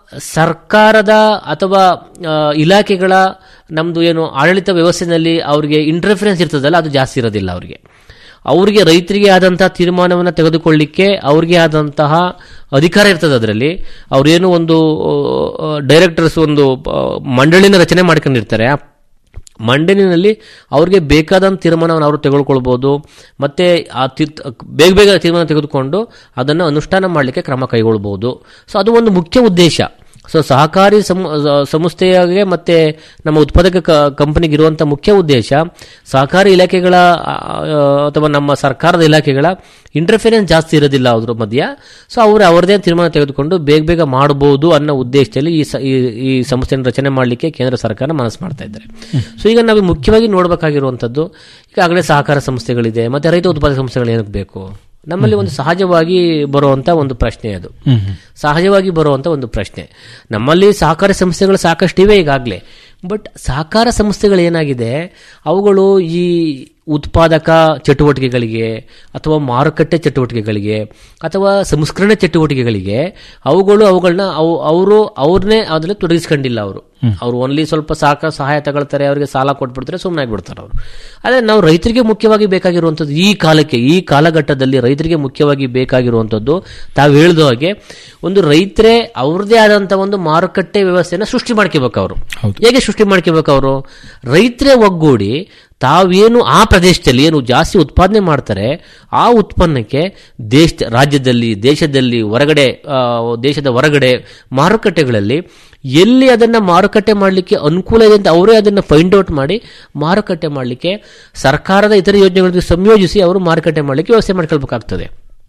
ಸರ್ಕಾರದ ಅಥವಾ ಆ, ಇಲಾಖೆಗಳ ನಮ್ಮದು ಏನು ಆಡಳಿತ ವ್ಯವಸ್ಥೆಯಲ್ಲಿ ಅವರಿಗೆ ಇಂಟರ್ಫಿರೆನ್ಸ್ ಇರ್ತದಲ್ಲ ಅದು ಜಾಸ್ತಿ ಇರೋದಿಲ್ಲ ಅವರಿಗೆ ಅವರಿಗೆ ರೈತರಿಗೆ ಆದಂತಹ ತೀರ್ಮಾನವನ್ನು ತೆಗೆದುಕೊಳ್ಳಿಕ್ಕೆ ಅವ್ರಿಗೆ ಆದಂತಹ ಅಧಿಕಾರ ಇರ್ತದೆ ಅದರಲ್ಲಿ ಅವರೇನು ಒಂದು ಡೈರೆಕ್ಟರ್ಸ್ ಒಂದು ಆ, ಮಂಡಳಿನ ರಚನೆ ಮಾಡ್ಕೊಂಡಿರ್ತಾರೆ ಆ ಮಂಡಳಿನಲ್ಲಿ ಅವ್ರಿಗೆ ಬೇಕಾದಂಥ ತೀರ್ಮಾನವನ್ನು ಅವರು ತೆಗೆದುಕೊಳ್ಬೋದು ಮತ್ತೆ ಆ ತೀರ್- ಬೇಗ ಬೇಗ ತೀರ್ಮಾನ ತೆಗೆದುಕೊಂಡು ಅದನ್ನು ಅನುಷ್ಠಾನ ಮಾಡಲಿಕ್ಕೆ ಕ್ರಮ ಕೈಗೊಳ್ಬೋದು ಸೊ ಅದು ಒಂದು ಮುಖ್ಯ ಉದ್ದೇಶ ಸೊ ಸಹಕಾರಿ ಸಂ- ಸಂಸ್ಥೆಯಾಗೆ ಮತ್ತೆ ನಮ್ಮ ಉತ್ಪಾದಕ ಕ- ಕಂಪನಿಗೆ ಇರುವಂಥ ಮುಖ್ಯ ಉದ್ದೇಶ ಸಹಕಾರಿ ಇಲಾಖೆಗಳ ಆ, ಆ, ಅಥವಾ ನಮ್ಮ ಸರ್ಕಾರದ ಇಲಾಖೆಗಳ ಇಂಟರ್ಫಿರೆನ್ಸ್ ಜಾಸ್ತಿ ಇರೋದಿಲ್ಲ ಅದ್ರ ಮಧ್ಯ ಸೊ ಅವರು ಅವರದೇ ತೀರ್ಮಾನ ತೆಗೆದುಕೊಂಡು ಬೇಗ ಬೇಗ ಮಾಡಬಹುದು ಅನ್ನೋ ಉದ್ದೇಶದಲ್ಲಿ ಈ ಸ- ಈ- ಈ ಸಂಸ್ಥೆಯನ್ನು ರಚನೆ ಮಾಡಲಿಕ್ಕೆ ಕೇಂದ್ರ ಸರ್ಕಾರ ಮನಸ್ಸು ಮಾಡ್ತಾ ಇದ್ದಾರೆ ಸೊ ಈಗ ನಾವು ಮುಖ್ಯವಾಗಿ ನೋಡಬೇಕಾಗಿರುವಂಥದ್ದು ಈಗಾಗಲೇ ಸಹಕಾರ ಸಂಸ್ಥೆಗಳಿದೆ ಮತ್ತೆ ರೈತ ಉತ್ಪಾದಕ ಸಂಸ್ಥೆಗಳು ಏನಕ್ಕೆ ಬೇಕು ನಮ್ಮಲ್ಲಿ ಒಂದು ಸಹಜವಾಗಿ ಬರುವಂತ ಒಂದು ಪ್ರಶ್ನೆ ಅದು ಸಹಜವಾಗಿ ಬರುವಂತ ಒಂದು ಪ್ರಶ್ನೆ ನಮ್ಮಲ್ಲಿ ಸಹಕಾರ ಸಂಸ್ಥೆಗಳು ಸಾಕಷ್ಟಿವೆ ಈಗಾಗಲೇ ಬಟ್ ಸಹಕಾರ ಸಂಸ್ಥೆಗಳು ಏನಾಗಿದೆ ಅವುಗಳು ಈ ಉತ್ಪಾದಕ ಚಟುವಟಿಕೆಗಳಿಗೆ ಅಥವಾ ಮಾರುಕಟ್ಟೆ ಚಟುವಟಿಕೆಗಳಿಗೆ ಅಥವಾ ಸಂಸ್ಕರಣೆ ಚಟುವಟಿಕೆಗಳಿಗೆ ಅವುಗಳು ಅವುಗಳನ್ನ ಅವು ಅವರು ಅವ್ರನ್ನೇ ಅದರಲ್ಲಿ ತೊಡಗಿಸ್ಕೊಂಡಿಲ್ಲ ಅವರು ಅವ್ರು ಓನ್ಲಿ ಸ್ವಲ್ಪ ಸಾಕ ಸಹಾಯ ತಗೊಳ್ತಾರೆ ಅವರಿಗೆ ಸಾಲ ಕೊಟ್ಬಿಡ್ತಾರೆ ಸುಮ್ಮನೆ ಆಗ್ಬಿಡ್ತಾರೆ ಅವರು ಆದರೆ ನಾವು ರೈತರಿಗೆ ಮುಖ್ಯವಾಗಿ ಬೇಕಾಗಿರುವಂಥದ್ದು ಈ ಕಾಲಕ್ಕೆ ಈ ಕಾಲಘಟ್ಟದಲ್ಲಿ ರೈತರಿಗೆ ಮುಖ್ಯವಾಗಿ ಬೇಕಾಗಿರುವಂಥದ್ದು ತಾವು ಹೇಳಿದ ಹಾಗೆ ಒಂದು ರೈತರೇ ಅವ್ರದೇ ಆದಂಥ ಒಂದು ಮಾರುಕಟ್ಟೆ ವ್ಯವಸ್ಥೆಯನ್ನು ಸೃಷ್ಟಿ ಮಾಡ್ಕೋಬೇಕು ಅವರು ಹೇಗೆ ಸೃಷ್ಟಿ ಮಾಡ್ಕೋಬೇಕು ಅವರು ರೈತರೇ ಒಗ್ಗೂಡಿ ತಾವೇನು ಆ ಪ್ರದೇಶದಲ್ಲಿ ಏನು ಜಾಸ್ತಿ ಉತ್ಪಾದನೆ ಮಾಡ್ತಾರೆ ಆ ಉತ್ಪನ್ನಕ್ಕೆ ದೇಶ ರಾಜ್ಯದಲ್ಲಿ ದೇಶದಲ್ಲಿ ಹೊರಗಡೆ ಆ, ದೇಶದ ಹೊರಗಡೆ ಮಾರುಕಟ್ಟೆಗಳಲ್ಲಿ ಎಲ್ಲಿ ಅದನ್ನು ಮಾರುಕಟ್ಟೆ ಮಾಡಲಿಕ್ಕೆ ಅನುಕೂಲ ಇದೆ ಅಂತ ಅವರೇ ಅದನ್ನು ಫೈಂಡ್ ಔಟ್ ಮಾಡಿ ಮಾರುಕಟ್ಟೆ ಮಾಡಲಿಕ್ಕೆ ಸರ್ಕಾರದ ಇತರ ಯೋಜನೆಗಳಿಗೆ ಸಂಯೋಜಿಸಿ ಅವರು ಮಾರುಕಟ್ಟೆ ಮಾಡಲಿಕ್ಕೆ ವ್ಯವಸ್ಥೆ ಮಾಡ್ಕೊಳ್ಬೇಕಾಗ್ತದೆ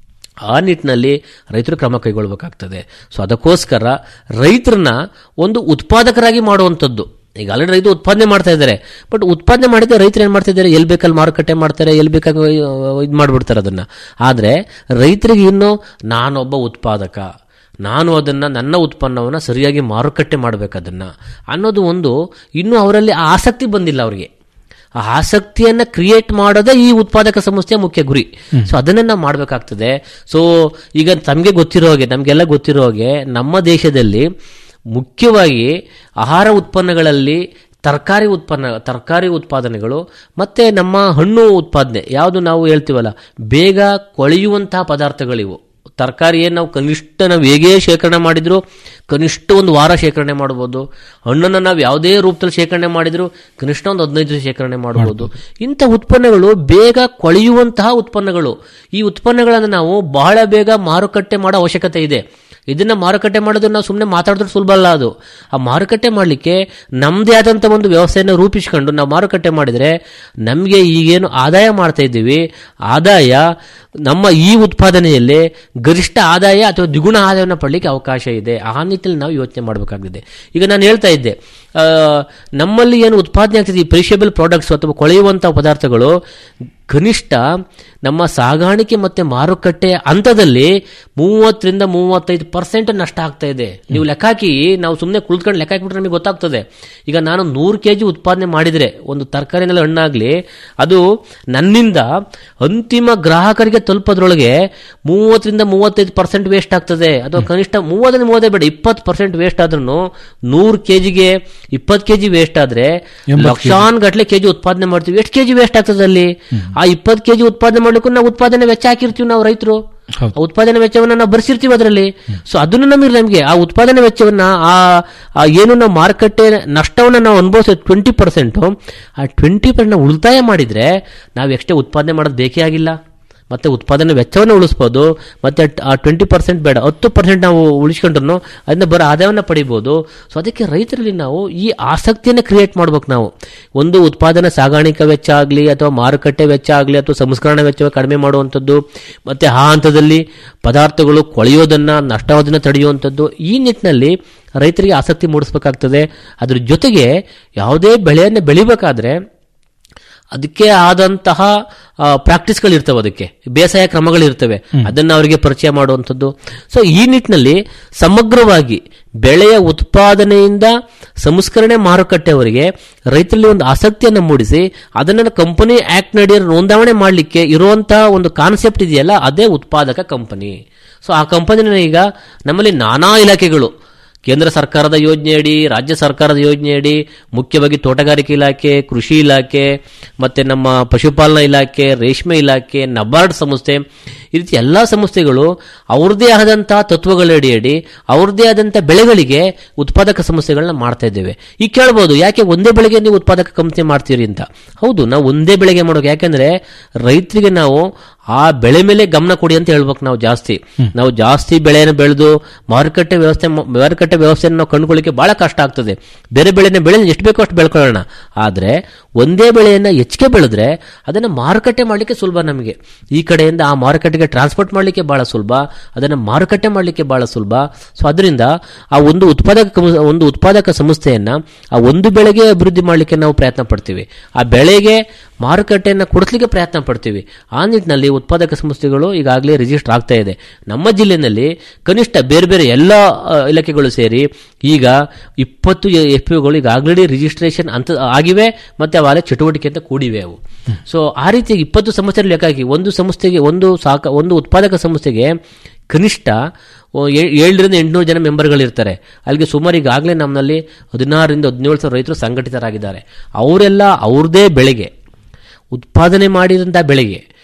ಆ ನಿಟ್ಟಿನಲ್ಲಿ ರೈತರು ಕ್ರಮ ಕೈಗೊಳ್ಳಬೇಕಾಗ್ತದೆ ಸೊ ಅದಕ್ಕೋಸ್ಕರ ರೈತರನ್ನ ಒಂದು ಉತ್ಪಾದಕರಾಗಿ ಮಾಡುವಂಥದ್ದು ಈಗ ಆಲ್ರೆಡಿ ರೈತ ಉತ್ಪಾದನೆ ಮಾಡ್ತಾ ಇದ್ದಾರೆ ಬಟ್ ಉತ್ಪಾದನೆ ಮಾಡಿದ್ರೆ ರೈತರು ಏನು ಮಾಡ್ತಾ ಇದ್ದಾರೆ ಎಲ್ಲಿ ಬೇಕಲ್ಲಿ ಮಾರುಕಟ್ಟೆ ಮಾಡ್ತಾರೆ ಎಲ್ಲಿ ಬೇಕಾಗ ಇದು ಮಾಡಿಬಿಡ್ತಾರೆ ಅದನ್ನು ಆದರೆ ರೈತರಿಗೆ ಇನ್ನು ನಾನೊಬ್ಬ ಉತ್ಪಾದಕ ನಾನು ಅದನ್ನು ನನ್ನ ಉತ್ಪನ್ನವನ್ನು ಸರಿಯಾಗಿ ಮಾರುಕಟ್ಟೆ ಮಾಡಬೇಕು ಅದನ್ನು ಅನ್ನೋದು ಒಂದು ಇನ್ನೂ ಅವರಲ್ಲಿ ಆ ಆಸಕ್ತಿ ಬಂದಿಲ್ಲ ಅವರಿಗೆ ಆ ಆಸಕ್ತಿಯನ್ನ ಕ್ರಿಯೇಟ್ ಮಾಡೋದೇ ಈ ಉತ್ಪಾದಕ ಸಂಸ್ಥೆಯ ಮುಖ್ಯ ಗುರಿ ಸೊ ಅದನ್ನ ನಾವು ಮಾಡಬೇಕಾಗ್ತದೆ ಸೊ ಈಗ ತಮಗೆ ಗೊತ್ತಿರೋ ಹಾಗೆ ನಮಗೆಲ್ಲ ಗೊತ್ತಿರೋ ಹಾಗೆ ನಮ್ಮ ದೇಶದಲ್ಲಿ ಮುಖ್ಯವಾಗಿ ಆಹಾರ ಉತ್ಪನ್ನಗಳಲ್ಲಿ ತರಕಾರಿ ಉತ್ಪನ್ನ ತರಕಾರಿ ಉತ್ಪಾದನೆಗಳು ಮತ್ತೆ ನಮ್ಮ ಹಣ್ಣು ಉತ್ಪಾದನೆ ಯಾವುದು ನಾವು ಹೇಳ್ತೀವಲ್ಲ ಬೇಗ ಕೊಳೆಯುವಂತಹ ಪದಾರ್ಥಗಳಿವು ತರಕಾರಿ ಏನು ನಾವು ಕನಿಷ್ಠ ನಾವು ಹೇಗೆ ಶೇಖರಣೆ ಮಾಡಿದ್ರು ಕನಿಷ್ಠ ಒಂದು ವಾರ ಶೇಖರಣೆ ಮಾಡ್ಬೋದು ಹಣ್ಣನ್ನು ನಾವು ಯಾವುದೇ ರೂಪದಲ್ಲಿ ಶೇಖರಣೆ ಮಾಡಿದ್ರು ಕನಿಷ್ಠ ಒಂದು ಹದಿನೈದು ದಿವಸ ಶೇಖರಣೆ ಮಾಡ್ಬೋದು ಇಂಥ ಉತ್ಪನ್ನಗಳು ಬೇಗ ಕೊಳೆಯುವಂತಹ ಉತ್ಪನ್ನಗಳು ಈ ಉತ್ಪನ್ನಗಳನ್ನು ನಾವು ಬಹಳ ಬೇಗ ಮಾರುಕಟ್ಟೆ ಮಾಡೋ ಅವಶ್ಯಕತೆ ಇದೆ ಇದನ್ನ ಮಾರುಕಟ್ಟೆ ಮಾಡೋದು ನಾವು ಸುಮ್ಮನೆ ಮಾತಾಡಿದ್ರೆ ಸುಲಭ ಅಲ್ಲ ಅದು ಆ ಮಾರುಕಟ್ಟೆ ಮಾಡಲಿಕ್ಕೆ ನಮ್ಮದೇ ಆದಂಥ ಒಂದು ವ್ಯವಸ್ಥೆಯನ್ನು ರೂಪಿಸ್ಕೊಂಡು ನಾವು ಮಾರುಕಟ್ಟೆ ಮಾಡಿದರೆ ನಮಗೆ ಈಗೇನು ಆದಾಯ ಮಾಡ್ತಾ ಇದ್ದೀವಿ ಆದಾಯ ನಮ್ಮ ಈ ಉತ್ಪಾದನೆಯಲ್ಲಿ ಗರಿಷ್ಠ ಆದಾಯ ಅಥವಾ ದ್ವಿಗುಣ ಆದಾಯವನ್ನು ಪಡಲಿಕ್ಕೆ ಅವಕಾಶ ಇದೆ ಆ ನಿಟ್ಟಿನಲ್ಲಿ ನಾವು ಯೋಚನೆ ಮಾಡಬೇಕಾಗಿದೆ ಈಗ ನಾನು ಹೇಳ್ತಾ ಇದ್ದೆ ಆ, ನಮ್ಮಲ್ಲಿ ಏನು ಉತ್ಪಾದನೆ ಆಗ್ತಿದೆ ಈ ಪೆರಿಷಬಲ್ ಪ್ರಾಡಕ್ಟ್ಸ್ ಅಥವಾ ಕೊಳೆಯುವಂಥ ಪದಾರ್ಥಗಳು ಕನಿಷ್ಠ ನಮ್ಮ ಸಾಗಾಣಿಕೆ ಮತ್ತೆ ಮಾರುಕಟ್ಟೆ ಹಂತದಲ್ಲಿ ಮೂವತ್ತರಿಂದ ಮೂವತ್ತೈದು ಪರ್ಸೆಂಟ್ ನಷ್ಟ ಆಗ್ತಾ ಇದೆ ನೀವು ಲೆಕ್ಕ ಹಾಕಿ ನಾವು ಸುಮ್ಮನೆ ಕುಳಿತುಕೊಂಡು ಲೆಕ್ಕ ಹಾಕಿಬಿಟ್ರೆ ನಮಗೆ ಗೊತ್ತಾಗ್ತದೆ ಈಗ ನಾನು ನೂರು ಕೆ ಜಿ ಉತ್ಪಾದನೆ ಮಾಡಿದರೆ ಒಂದು ತರಕಾರಿನಲ್ಲಿ ಹಣ್ಣಾಗಲಿ ಅದು ನನ್ನಿಂದ ಅಂತಿಮ ಗ್ರಾಹಕರಿಗೆ ತಲುಪೋದ್ರೊಳಗೆ ಮೂವತ್ತರಿಂದ ಮೂವತ್ತೈದು ಪರ್ಸೆಂಟ್ ವೇಸ್ಟ್ ಆಗ್ತದೆ ಅಥವಾ ಕನಿಷ್ಠ ಮೂವತ್ತರಿಂದ ಮೂವತ್ತೇ ಬೇಡ ಇಪ್ಪತ್ತು ಪರ್ಸೆಂಟ್ ವೇಸ್ಟ್ ಆದ್ರೂ ನೂರು ಕೆ ಜಿಗೆ ಇಪ್ಪತ್ತು ಕೆ ಜಿ ವೇಸ್ಟ್ ಆದ್ರೆ ಎಂಬತ್ತು ಲಕ್ಷಾನ್ ಗಟ್ಟಲೆ ಕೆಜಿ ಉತ್ಪಾದನೆ ಮಾಡ್ತೀವಿ ಎಷ್ಟು ಕೆಜಿ ವೇಸ್ಟ್ ಆಗ್ತದೆ ಅಲ್ಲಿ ಆ ಇಪ್ಪತ್ತು ಕೆಜಿ ಉತ್ಪಾದನೆ ಮಾಡ್ಲಿಕ್ಕೂ ನಾವು ಉತ್ಪಾದನೆ ವೆಚ್ಚ ಹಾಕಿರ್ತೀವಿ ನಾವು ರೈತರು ಆ ಉತ್ಪಾದನೆ ವೆಚ್ಚವನ್ನ ನಾವು ಬರ್ಸಿರ್ತೀವಿ ಅದರಲ್ಲಿ ಸೊ ಅದನ್ನು ನಮಗೆ ನಮಗೆ ಆ ಉತ್ಪಾದನೆ ವೆಚ್ಚವನ್ನ ಆ ಆ ಏನು ನಾವು ಮಾರುಕಟ್ಟೆ ನಷ್ಟವನ್ನ ನಾವು ಅನುಭವಿಸೋ ಟ್ವೆಂಟಿ ಪರ್ಸೆಂಟ್ ಆ ಟ್ವೆಂಟಿ ಪರ್ಸೆಂಟ್ ಉಳಿತಾಯ ಮಾಡಿದ್ರೆ ನಾವು ಎಷ್ಟೇ ಉತ್ಪಾದನೆ ಮಾಡೋದು ಬೇಕೇ ಆಗಿಲ್ಲ ಮತ್ತೆ ಉತ್ಪಾದನೆ ವೆಚ್ಚವನ್ನು ಉಳಿಸ್ಬೋದು ಮತ್ತೆ ಆ ಟ್ವೆಂಟಿ ಪರ್ಸೆಂಟ್ ಬೇಡ ಹತ್ತು ಪರ್ಸೆಂಟ್ ನಾವು ಉಳಿಸ್ಕೊಂಡ್ರು ಅದನ್ನ ಬರೋ ಆದಾಯವನ್ನು ಪಡಿಬೋದು ಸೊ ಅದಕ್ಕೆ ರೈತರಲ್ಲಿ ನಾವು ಈ ಆಸಕ್ತಿಯನ್ನು ಕ್ರಿಯೇಟ್ ಮಾಡ್ಬೇಕು ನಾವು ಒಂದು ಉತ್ಪಾದನಾ ಸಾಗಾಣಿಕಾ ವೆಚ್ಚ ಆಗಲಿ ಅಥವಾ ಮಾರುಕಟ್ಟೆ ವೆಚ್ಚ ಆಗಲಿ ಅಥವಾ ಸಂಸ್ಕರಣಾ ವೆಚ್ಚ ಕಡಿಮೆ ಮಾಡುವಂಥದ್ದು ಮತ್ತೆ ಆ ಹಂತದಲ್ಲಿ ಪದಾರ್ಥಗಳು ಕೊಳೆಯೋದನ್ನ ನಷ್ಟವಾದನ್ನ ತಡೆಯುವಂಥದ್ದು ಈ ನಿಟ್ಟಿನಲ್ಲಿ ರೈತರಿಗೆ ಆಸಕ್ತಿ ಮೂಡಿಸ್ಬೇಕಾಗ್ತದೆ ಅದ್ರ ಜೊತೆಗೆ ಯಾವುದೇ ಬೆಳೆಯನ್ನು ಬೆಳಿಬೇಕಾದ್ರೆ ಅದಕ್ಕೆ ಆದಂತಹ ಪ್ರಾಕ್ಟೀಸ್ಗಳು ಇರ್ತವೆ ಅದಕ್ಕೆ ಬೇಸಾಯ ಕ್ರಮಗಳಿರ್ತವೆ ಅದನ್ನ ಅವರಿಗೆ ಪರಿಚಯ ಮಾಡುವಂಥದ್ದು ಸೊ ಈ ನಿಟ್ಟಿನಲ್ಲಿ ಸಮಗ್ರವಾಗಿ ಬೆಳೆಯ ಉತ್ಪಾದನೆಯಿಂದ ಸಂಸ್ಕರಣೆ ಮಾರುಕಟ್ಟೆವರೆಗೆ ರೈತರಲ್ಲಿ ಒಂದು ಆಸಕ್ತಿಯನ್ನು ಮೂಡಿಸಿ ಅದನ್ನು ಕಂಪನಿ ಆಕ್ಟ್ ನಡಿಯ ನೋಂದಾವಣೆ ಮಾಡಲಿಕ್ಕೆ ಇರುವಂತಹ ಒಂದು ಕಾನ್ಸೆಪ್ಟ್ ಇದೆಯಲ್ಲ ಅದೇ ಉತ್ಪಾದಕ ಕಂಪನಿ ಸೊ ಆ ಕಂಪನಿನ ಈಗ ನಮ್ಮಲ್ಲಿ ನಾನಾ ಇಲಾಖೆಗಳು ಕೇಂದ್ರ ಸರ್ಕಾರದ ಯೋಜನೆಯಡಿ ರಾಜ್ಯ ಸರ್ಕಾರದ ಯೋಜನೆಯಡಿ ಮುಖ್ಯವಾಗಿ ತೋಟಗಾರಿಕೆ ಇಲಾಖೆ ಕೃಷಿ ಇಲಾಖೆ ಮತ್ತೆ ನಮ್ಮ ಪಶುಪಾಲನಾ ಇಲಾಖೆ ರೇಷ್ಮೆ ಇಲಾಖೆ ನಬಾರ್ಡ್ ಸಂಸ್ಥೆ ಈ ರೀತಿ ಎಲ್ಲ ಸಂಸ್ಥೆಗಳು ಅವ್ರದ್ದೇ ಆದಂತಹ ತತ್ವಗಳಡಿಯಡಿ ಅವ್ರದ್ದೇ ಆದಂತಹ ಬೆಳೆಗಳಿಗೆ ಉತ್ಪಾದಕ ಸಂಸ್ಥೆಗಳನ್ನ ಮಾಡ್ತಾ ಇದ್ದೇವೆ ಈಗ ಕೇಳ್ಬೋದು ಯಾಕೆ ಒಂದೇ ಬೆಳೆಗೆ ನೀವು ಉತ್ಪಾದಕ ಕಂಪನಿ ಮಾಡ್ತೀರಿ ಅಂತ ಹೌದು ನಾವು ಒಂದೇ ಬೆಳೆಗೆ ಮಾಡೋಕೆ ಯಾಕೆಂದ್ರೆ ರೈತರಿಗೆ ನಾವು ಆ ಬೆಳೆ ಮೇಲೆ ಗಮನ ಕೊಡಿ ಅಂತ ಹೇಳ್ಬೇಕು ನಾವು ಜಾಸ್ತಿ ನಾವು ಜಾಸ್ತಿ ಬೆಳೆಯನ್ನು ಬೆಳೆದು ಮಾರುಕಟ್ಟೆ ವ್ಯವಸ್ಥೆ ಮಾರುಕಟ್ಟೆ ವ್ಯವಸ್ಥೆಯನ್ನು ನಾವು ಕಂಡುಕೊಳ್ಳಿಕ್ಕೆ ಬಹಳ ಕಷ್ಟ ಆಗ್ತದೆ ಬೇರೆ ಬೆಳೆನ ಬೆಳೆ ಎಷ್ಟು ಬೇಕೋ ಅಷ್ಟು ಬೆಳ್ಕೊಳ್ಳೋಣ ಆದ್ರೆ ಒಂದೇ ಬೆಳೆಯನ್ನ ಹೆಚ್ಚಿಗೆ ಬೆಳೆದ್ರೆ ಅದನ್ನ ಮಾರುಕಟ್ಟೆ ಮಾಡಲಿಕ್ಕೆ ಸುಲಭ ನಮಗೆ ಈ ಕಡೆಯಿಂದ ಆ ಮಾರುಕಟ್ಟೆಗೆ ಟ್ರಾನ್ಸ್ಪೋರ್ಟ್ ಮಾಡಲಿಕ್ಕೆ ಬಹಳ ಸುಲಭ ಅದನ್ನ ಮಾರುಕಟ್ಟೆ ಮಾಡಲಿಕ್ಕೆ ಬಹಳ ಸುಲಭ ಸೊ ಅದರಿಂದ ಆ ಒಂದು ಉತ್ಪಾದಕ ಕಮ- ಒಂದು ಉತ್ಪಾದಕ ಸಂಸ್ಥೆಯನ್ನ ಆ ಒಂದು ಬೆಳೆಗೆ ಅಭಿವೃದ್ಧಿ ಮಾಡಲಿಕ್ಕೆ ನಾವು ಪ್ರಯತ್ನ ಪಡ್ತೀವಿ ಆ ಬೆಳೆಗೆ ಮಾರುಕಟ್ಟೆಯನ್ನು ಕೊಡಿಸ್ಲಿಕ್ಕೆ ಪ್ರಯತ್ನ ಪಡ್ತೀವಿ ಆ ನಿಟ್ಟಿನಲ್ಲಿ ಉತ್ಪಾದಕ ಸಂಸ್ಥೆಗಳು ಈಗಾಗಲೇ ರಿಜಿಸ್ಟರ್ ಆಗ್ತಾ ಇದೆ ನಮ್ಮ ಜಿಲ್ಲೆಯಲ್ಲಿ ಕನಿಷ್ಠ ಬೇರೆ ಬೇರೆ ಎಲ್ಲ ಆ, ಇಲಾಖೆಗಳು ಸೇರಿ ಈಗ ಇಪ್ಪತ್ತು ಎಫ್ ಪಿಗಳು ಈಗ ಆಲ್ರೆಡಿ ರಿಜಿಸ್ಟ್ರೇಷನ್ ಅಂತ ಆಗಿವೆ ಮತ್ತೆ ಅವಾಗಲೇ ಚಟುವಟಿಕೆ ಅಂತ ಕೂಡಿವೆ ಅವು ಸೊ ಆ ರೀತಿ ಇಪ್ಪತ್ತು ಸಂಸ್ಥೆಗಳು ಲೆಕ್ಕ ಹಾಕಿ ಒಂದು ಸಂಸ್ಥೆಗೆ ಒಂದು ಸಾಕ ಒಂದು ಉತ್ಪಾದಕ ಸಂಸ್ಥೆಗೆ ಕನಿಷ್ಠ ಓ, ಏ- ಏಳರಿಂದ ಎಂಟುನೂರು ಜನ ಮೆಂಬರ್ಗಳಿರ್ತಾರೆ ಅಲ್ಲಿಗೆ ಸುಮಾರು ಈಗಾಗಲೇ ನಮ್ಮಲ್ಲಿ ಹದಿನಾರರಿಂದ ಹದಿನೇಳು ಸಾವಿರ ರೈತರು ಸಂಘಟಿತರಾಗಿದ್ದಾರೆ ಅವರೆಲ್ಲ ಅವ್ರದೇ ಬೆಳೆಗೆ ಉತ್ಪಾದನೆ ಮಾಡಿದಂಥ ಬೆಳೆಗೆ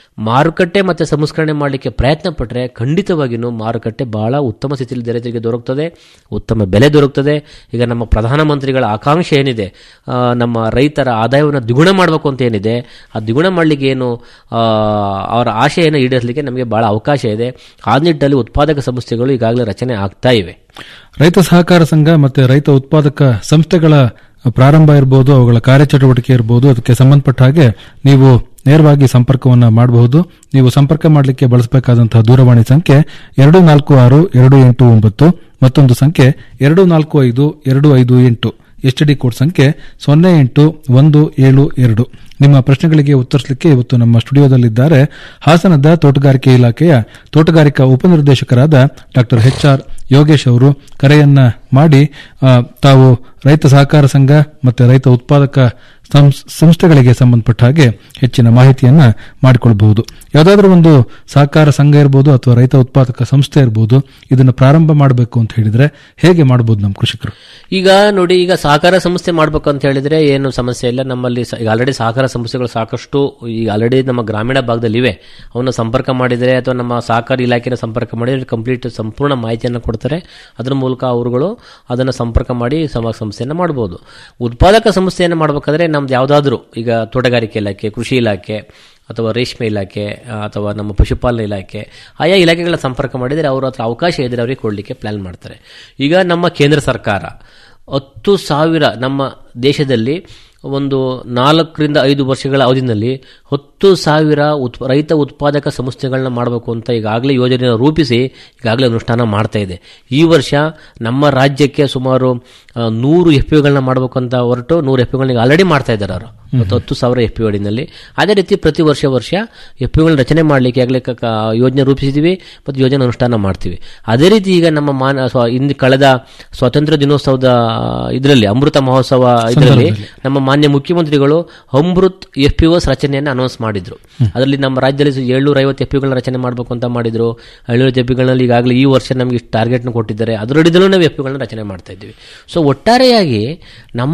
ಮಾರುಕಟ್ಟೆ ಮತ್ತು ಸಂಸ್ಕರಣೆ ಮಾಡಲಿಕ್ಕೆ ಪ್ರಯತ್ನ ಪಟ್ಟರೆ ಖಂಡಿತವಾಗಿಯೂ ಮಾರುಕಟ್ಟೆ ಬಹಳ ಉತ್ತಮ ಸ್ಥಿತಿಯಲ್ಲಿ ರೈತರಿಗೆ ದೊರಕುತ್ತದೆ ಉತ್ತಮ ಬೆಲೆ ದೊರಕುತ್ತದೆ ಈಗ ನಮ್ಮ ಪ್ರಧಾನಮಂತ್ರಿಗಳ ಆಕಾಂಕ್ಷೆ ಏನಿದೆ ಆ, ನಮ್ಮ ರೈತರ ಆದಾಯವನ್ನು ದ್ವಿಗುಣ ಮಾಡಬೇಕು ಅಂತ ಏನಿದೆ ಆ ದ್ವಿಗುಣ ಮಾಡಲಿಕ್ಕೆ ಏನು ಆ, ಅವರ ಆಶೆಯನ್ನು ಈಡೇರಿಸಲಿಕ್ಕೆ ನಮಗೆ ಬಹಳ ಅವಕಾಶ ಇದೆ ಆ ನಿಟ್ಟಿನಲ್ಲಿ ಉತ್ಪಾದಕ ಸಂಸ್ಥೆಗಳು ಈಗಾಗಲೇ ರಚನೆ ಆಗ್ತಾ ಇವೆ ರೈತ ಸಹಕಾರ ಸಂಘ ಮತ್ತೆ ರೈತ ಉತ್ಪಾದಕ ಸಂಸ್ಥೆಗಳ ಪ್ರಾರಂಭ ಇರಬಹುದು ಅವುಗಳ ಕಾರ್ಯಚಟುವಟಿಕೆ ಇರಬಹುದು ಅದಕ್ಕೆ ಸಂಬಂಧಪಟ್ಟ ಹಾಗೆ ನೀವು ನೇರವಾಗಿ ಸಂಪರ್ಕವನ್ನ ಮಾಡಬಹುದು ನೀವು ಸಂಪರ್ಕ ಮಾಡಲಿಕ್ಕೆ ಬಳಸಬೇಕಾದಂತಹ ದೂರವಾಣಿ ಸಂಖ್ಯೆ ಎರಡು ನಾಲ್ಕು ಆರು ಎರಡು ಎಂಟು ಒಂಬತ್ತು ಮತ್ತೊಂದು ಸಂಖ್ಯೆ ಎರಡು ನಾಲ್ಕು ಐದು ಎರಡು ಐದು ಎಂಟು ಎಚ್ ಡಿ ಕೋಡ್ ಸಂಖ್ಯೆ ಸೊನ್ನೆ ಎಂಟು ಒಂದು ಏಳು ಎರಡು ನಿಮ್ಮ ಪ್ರಶ್ನೆಗಳಿಗೆ ಉತ್ತರಿಸಲಿಕ್ಕೆ ಇವತ್ತು ನಮ್ಮ ಸ್ಟುಡಿಯೋದಲ್ಲಿದ್ದಾರೆ ಹಾಸನದ ತೋಟಗಾರಿಕೆ ಇಲಾಖೆಯ ತೋಟಗಾರಿಕಾ ಉಪನಿರ್ದೇಶಕರಾದ ಡಾಕ್ಟರ್ ಎಚ್ ಆರ್ ಯೋಗೇಶ್ ಅವರು ಕರೆಯನ್ನ ಮಾಡಿ ಆ, ತಾವು ರೈತ ಸಹಕಾರ ಸಂಘ ಮತ್ತೆ ರೈತ ಉತ್ಪಾದಕ ಸಂಸ್- ಸಂಸ್ಥೆಗಳಿಗೆ ಸಂಬಂಧಪಟ್ಟ ಹಾಗೆ ಹೆಚ್ಚಿನ ಮಾಹಿತಿಯನ್ನ ಮಾಡಿಕೊಳ್ಬಹುದು ಯಾವುದಾದ್ರೂ ಒಂದು ಸಹಕಾರ ಸಂಘ ಇರಬಹುದು ಅಥವಾ ರೈತ ಉತ್ಪಾದಕ ಸಂಸ್ಥೆ ಇರಬಹುದು ಇದನ್ನು ಪ್ರಾರಂಭ ಮಾಡಬೇಕು ಅಂತ ಹೇಳಿದ್ರೆ ಹೇಗೆ ಮಾಡಬಹುದು ನಮ್ಮ ಕೃಷಿಕರು ಈಗ ನೋಡಿ ಈಗ ಸಹಕಾರ ಸಂಸ್ಥೆ ಮಾಡ್ಬೇಕು ಅಂತ ಹೇಳಿದ್ರೆ ಏನು ಸಮಸ್ಯೆ ಇಲ್ಲ ನಮ್ಮಲ್ಲಿ ಸ- ಈಗ ಆಲ್ರೆಡಿ ಸಹಕಾರ ಸಂಸ್ಥೆಗಳು ಸಾಕಷ್ಟು ಈಗ ಆಲ್ರೆಡಿ ನಮ್ಮ ಗ್ರಾಮೀಣ ಭಾಗದಲ್ಲಿ ಇವೆ ಅವನ್ನ ಸಂಪರ್ಕ ಮಾಡಿದರೆ ಅಥವಾ ನಮ್ಮ ಸಹಕಾರ ಇಲಾಖೆನ ಸಂಪರ್ಕ ಮಾಡಿದರೆ ಕಂಪ್ಲೀಟ್ ಸಂಪೂರ್ಣ ಮಾಹಿತಿಯನ್ನು ಕೊಡ್ತಾರೆ ಅದರ ಮೂಲಕ ಅವರುಗಳು ಅದನ್ನು ಸಂಪರ್ಕ ಮಾಡಿ ಸಮ ಸಂಸ್ಥೆಯನ್ನು ಮಾಡಬಹುದು ಉತ್ಪಾದಕ ಸಂಸ್ಥೆಯನ್ನು ಮಾಡಬೇಕಾದ್ರೆ ನಮ್ದು ಯಾವುದಾದ್ರೂ ಈಗ ತೋಟಗಾರಿಕೆ ಇಲಾಖೆ ಕೃಷಿ ಇಲಾಖೆ ಅಥವಾ ರೇಷ್ಮೆ ಇಲಾಖೆ ಆ, ಅಥವಾ ನಮ್ಮ ಪಶುಪಾಲನಾ ಇಲಾಖೆ ಆಯಾ ಇಲಾಖೆಗಳ ಸಂಪರ್ಕ ಮಾಡಿದರೆ ಅವ್ರ ಹತ್ರ ಅವಕಾಶ ಇದ್ರೆ ಅವರಿಗೆ ಕೊಡಲಿಕ್ಕೆ ಪ್ಲಾನ್ ಮಾಡ್ತಾರೆ ಈಗ ನಮ್ಮ ಕೇಂದ್ರ ಸರ್ಕಾರ ಹತ್ತು ಸಾವಿರ ನಮ್ಮ ದೇಶದಲ್ಲಿ ಒಂದು ನಾಲ್ಕರಿಂದ ಐದು ವರ್ಷಗಳ ಅವಧಿನಲ್ಲಿ ಹತ್ತು ಸಾವಿರ ಉತ್ ರೈತ ಉತ್ಪಾದಕ ಸಂಸ್ಥೆಗಳನ್ನ ಮಾಡಬೇಕು ಅಂತ ಈಗಾಗಲೇ ಯೋಜನೆಯನ್ನು ರೂಪಿಸಿ ಈಗಾಗಲೇ ಅನುಷ್ಠಾನ ಮಾಡ್ತಾ ಇದೆ ಈ ವರ್ಷ ನಮ್ಮ ರಾಜ್ಯಕ್ಕೆ ಸುಮಾರು ಆ, ನೂರು ಎಫ್ ಪಿಗಳನ್ನ ಮಾಡಬೇಕು ಅಂತ ಹೊರಟು ನೂರು ಎಫ್ ಪಿಗಳನ್ನ ಆಲ್ರೆಡಿ ಮಾಡ್ತಾ ಇದ್ದಾರೆ ಅವರು ಮತ್ತು ಹತ್ತು ಸಾವಿರ ಎಫ್ ಪಿ ಅಡಿನಲ್ಲಿ ಅದೇ ರೀತಿ ಪ್ರತಿ ವರ್ಷ ವರ್ಷ ಎಫ್ ಪಿಗಳನ್ನ ರಚನೆ ಮಾಡಲಿಕ್ಕೆ ಆಗಲೇ ಕ- ಕ- ಯೋಜನೆ ರೂಪಿಸಿದ್ದೀವಿ ಮತ್ತು ಯೋಜನೆ ಅನುಷ್ಠಾನ ಮಾಡ್ತೀವಿ ಅದೇ ರೀತಿ ಈಗ ನಮ್ಮ ಮಾನ ಸ್ವ- ಇಂದು ಕಳೆದ ಸ್ವಾತಂತ್ರ್ಯ ದಿನೋತ್ಸವದ ಇದರಲ್ಲಿ ಅಮೃತ ಮಹೋತ್ಸವ ಇದರಲ್ಲಿ ನಮ್ಮ ಮಾನ್ಯ ಮುಖ್ಯಮಂತ್ರಿಗಳು ಅಮೃತ್ ಎಫ್ ಪಿ ಓಸ್ ರಚನೆಯನ್ನು ಅನೌನ್ಸ್ ಮಾಡಿದ್ರು ಅದರಲ್ಲಿ ನಮ್ಮ ರಾಜ್ಯದಲ್ಲಿ ಏಳ್ನೂರ ಐವತ್ತು ಎಫ್ ಪಿಗಳನ್ನ ರಚನೆ ಮಾಡಬೇಕು ಅಂತ ಮಾಡಿದ್ರು ಏಳ್ನೂರ ಎಫ್ ಪಿಗಳಲ್ಲಿ ಈಗಾಗಲೇ ಈ ವರ್ಷ ನಮಗೆ ಇಷ್ಟು ಟಾರ್ಗೆಟ್ನ ಕೊಟ್ಟಿದ್ದಾರೆ ಅದರಡಿದಲ್ಲೂ ನಾವು ಎಫ್ ಪಿಗಳನ್ನ ರಚನೆ ಮಾಡ್ತಾ ಇದ್ದೀವಿ ಸೊ ಒಟ್ಟಾರೆಯಾಗಿ ನಮ್ಮ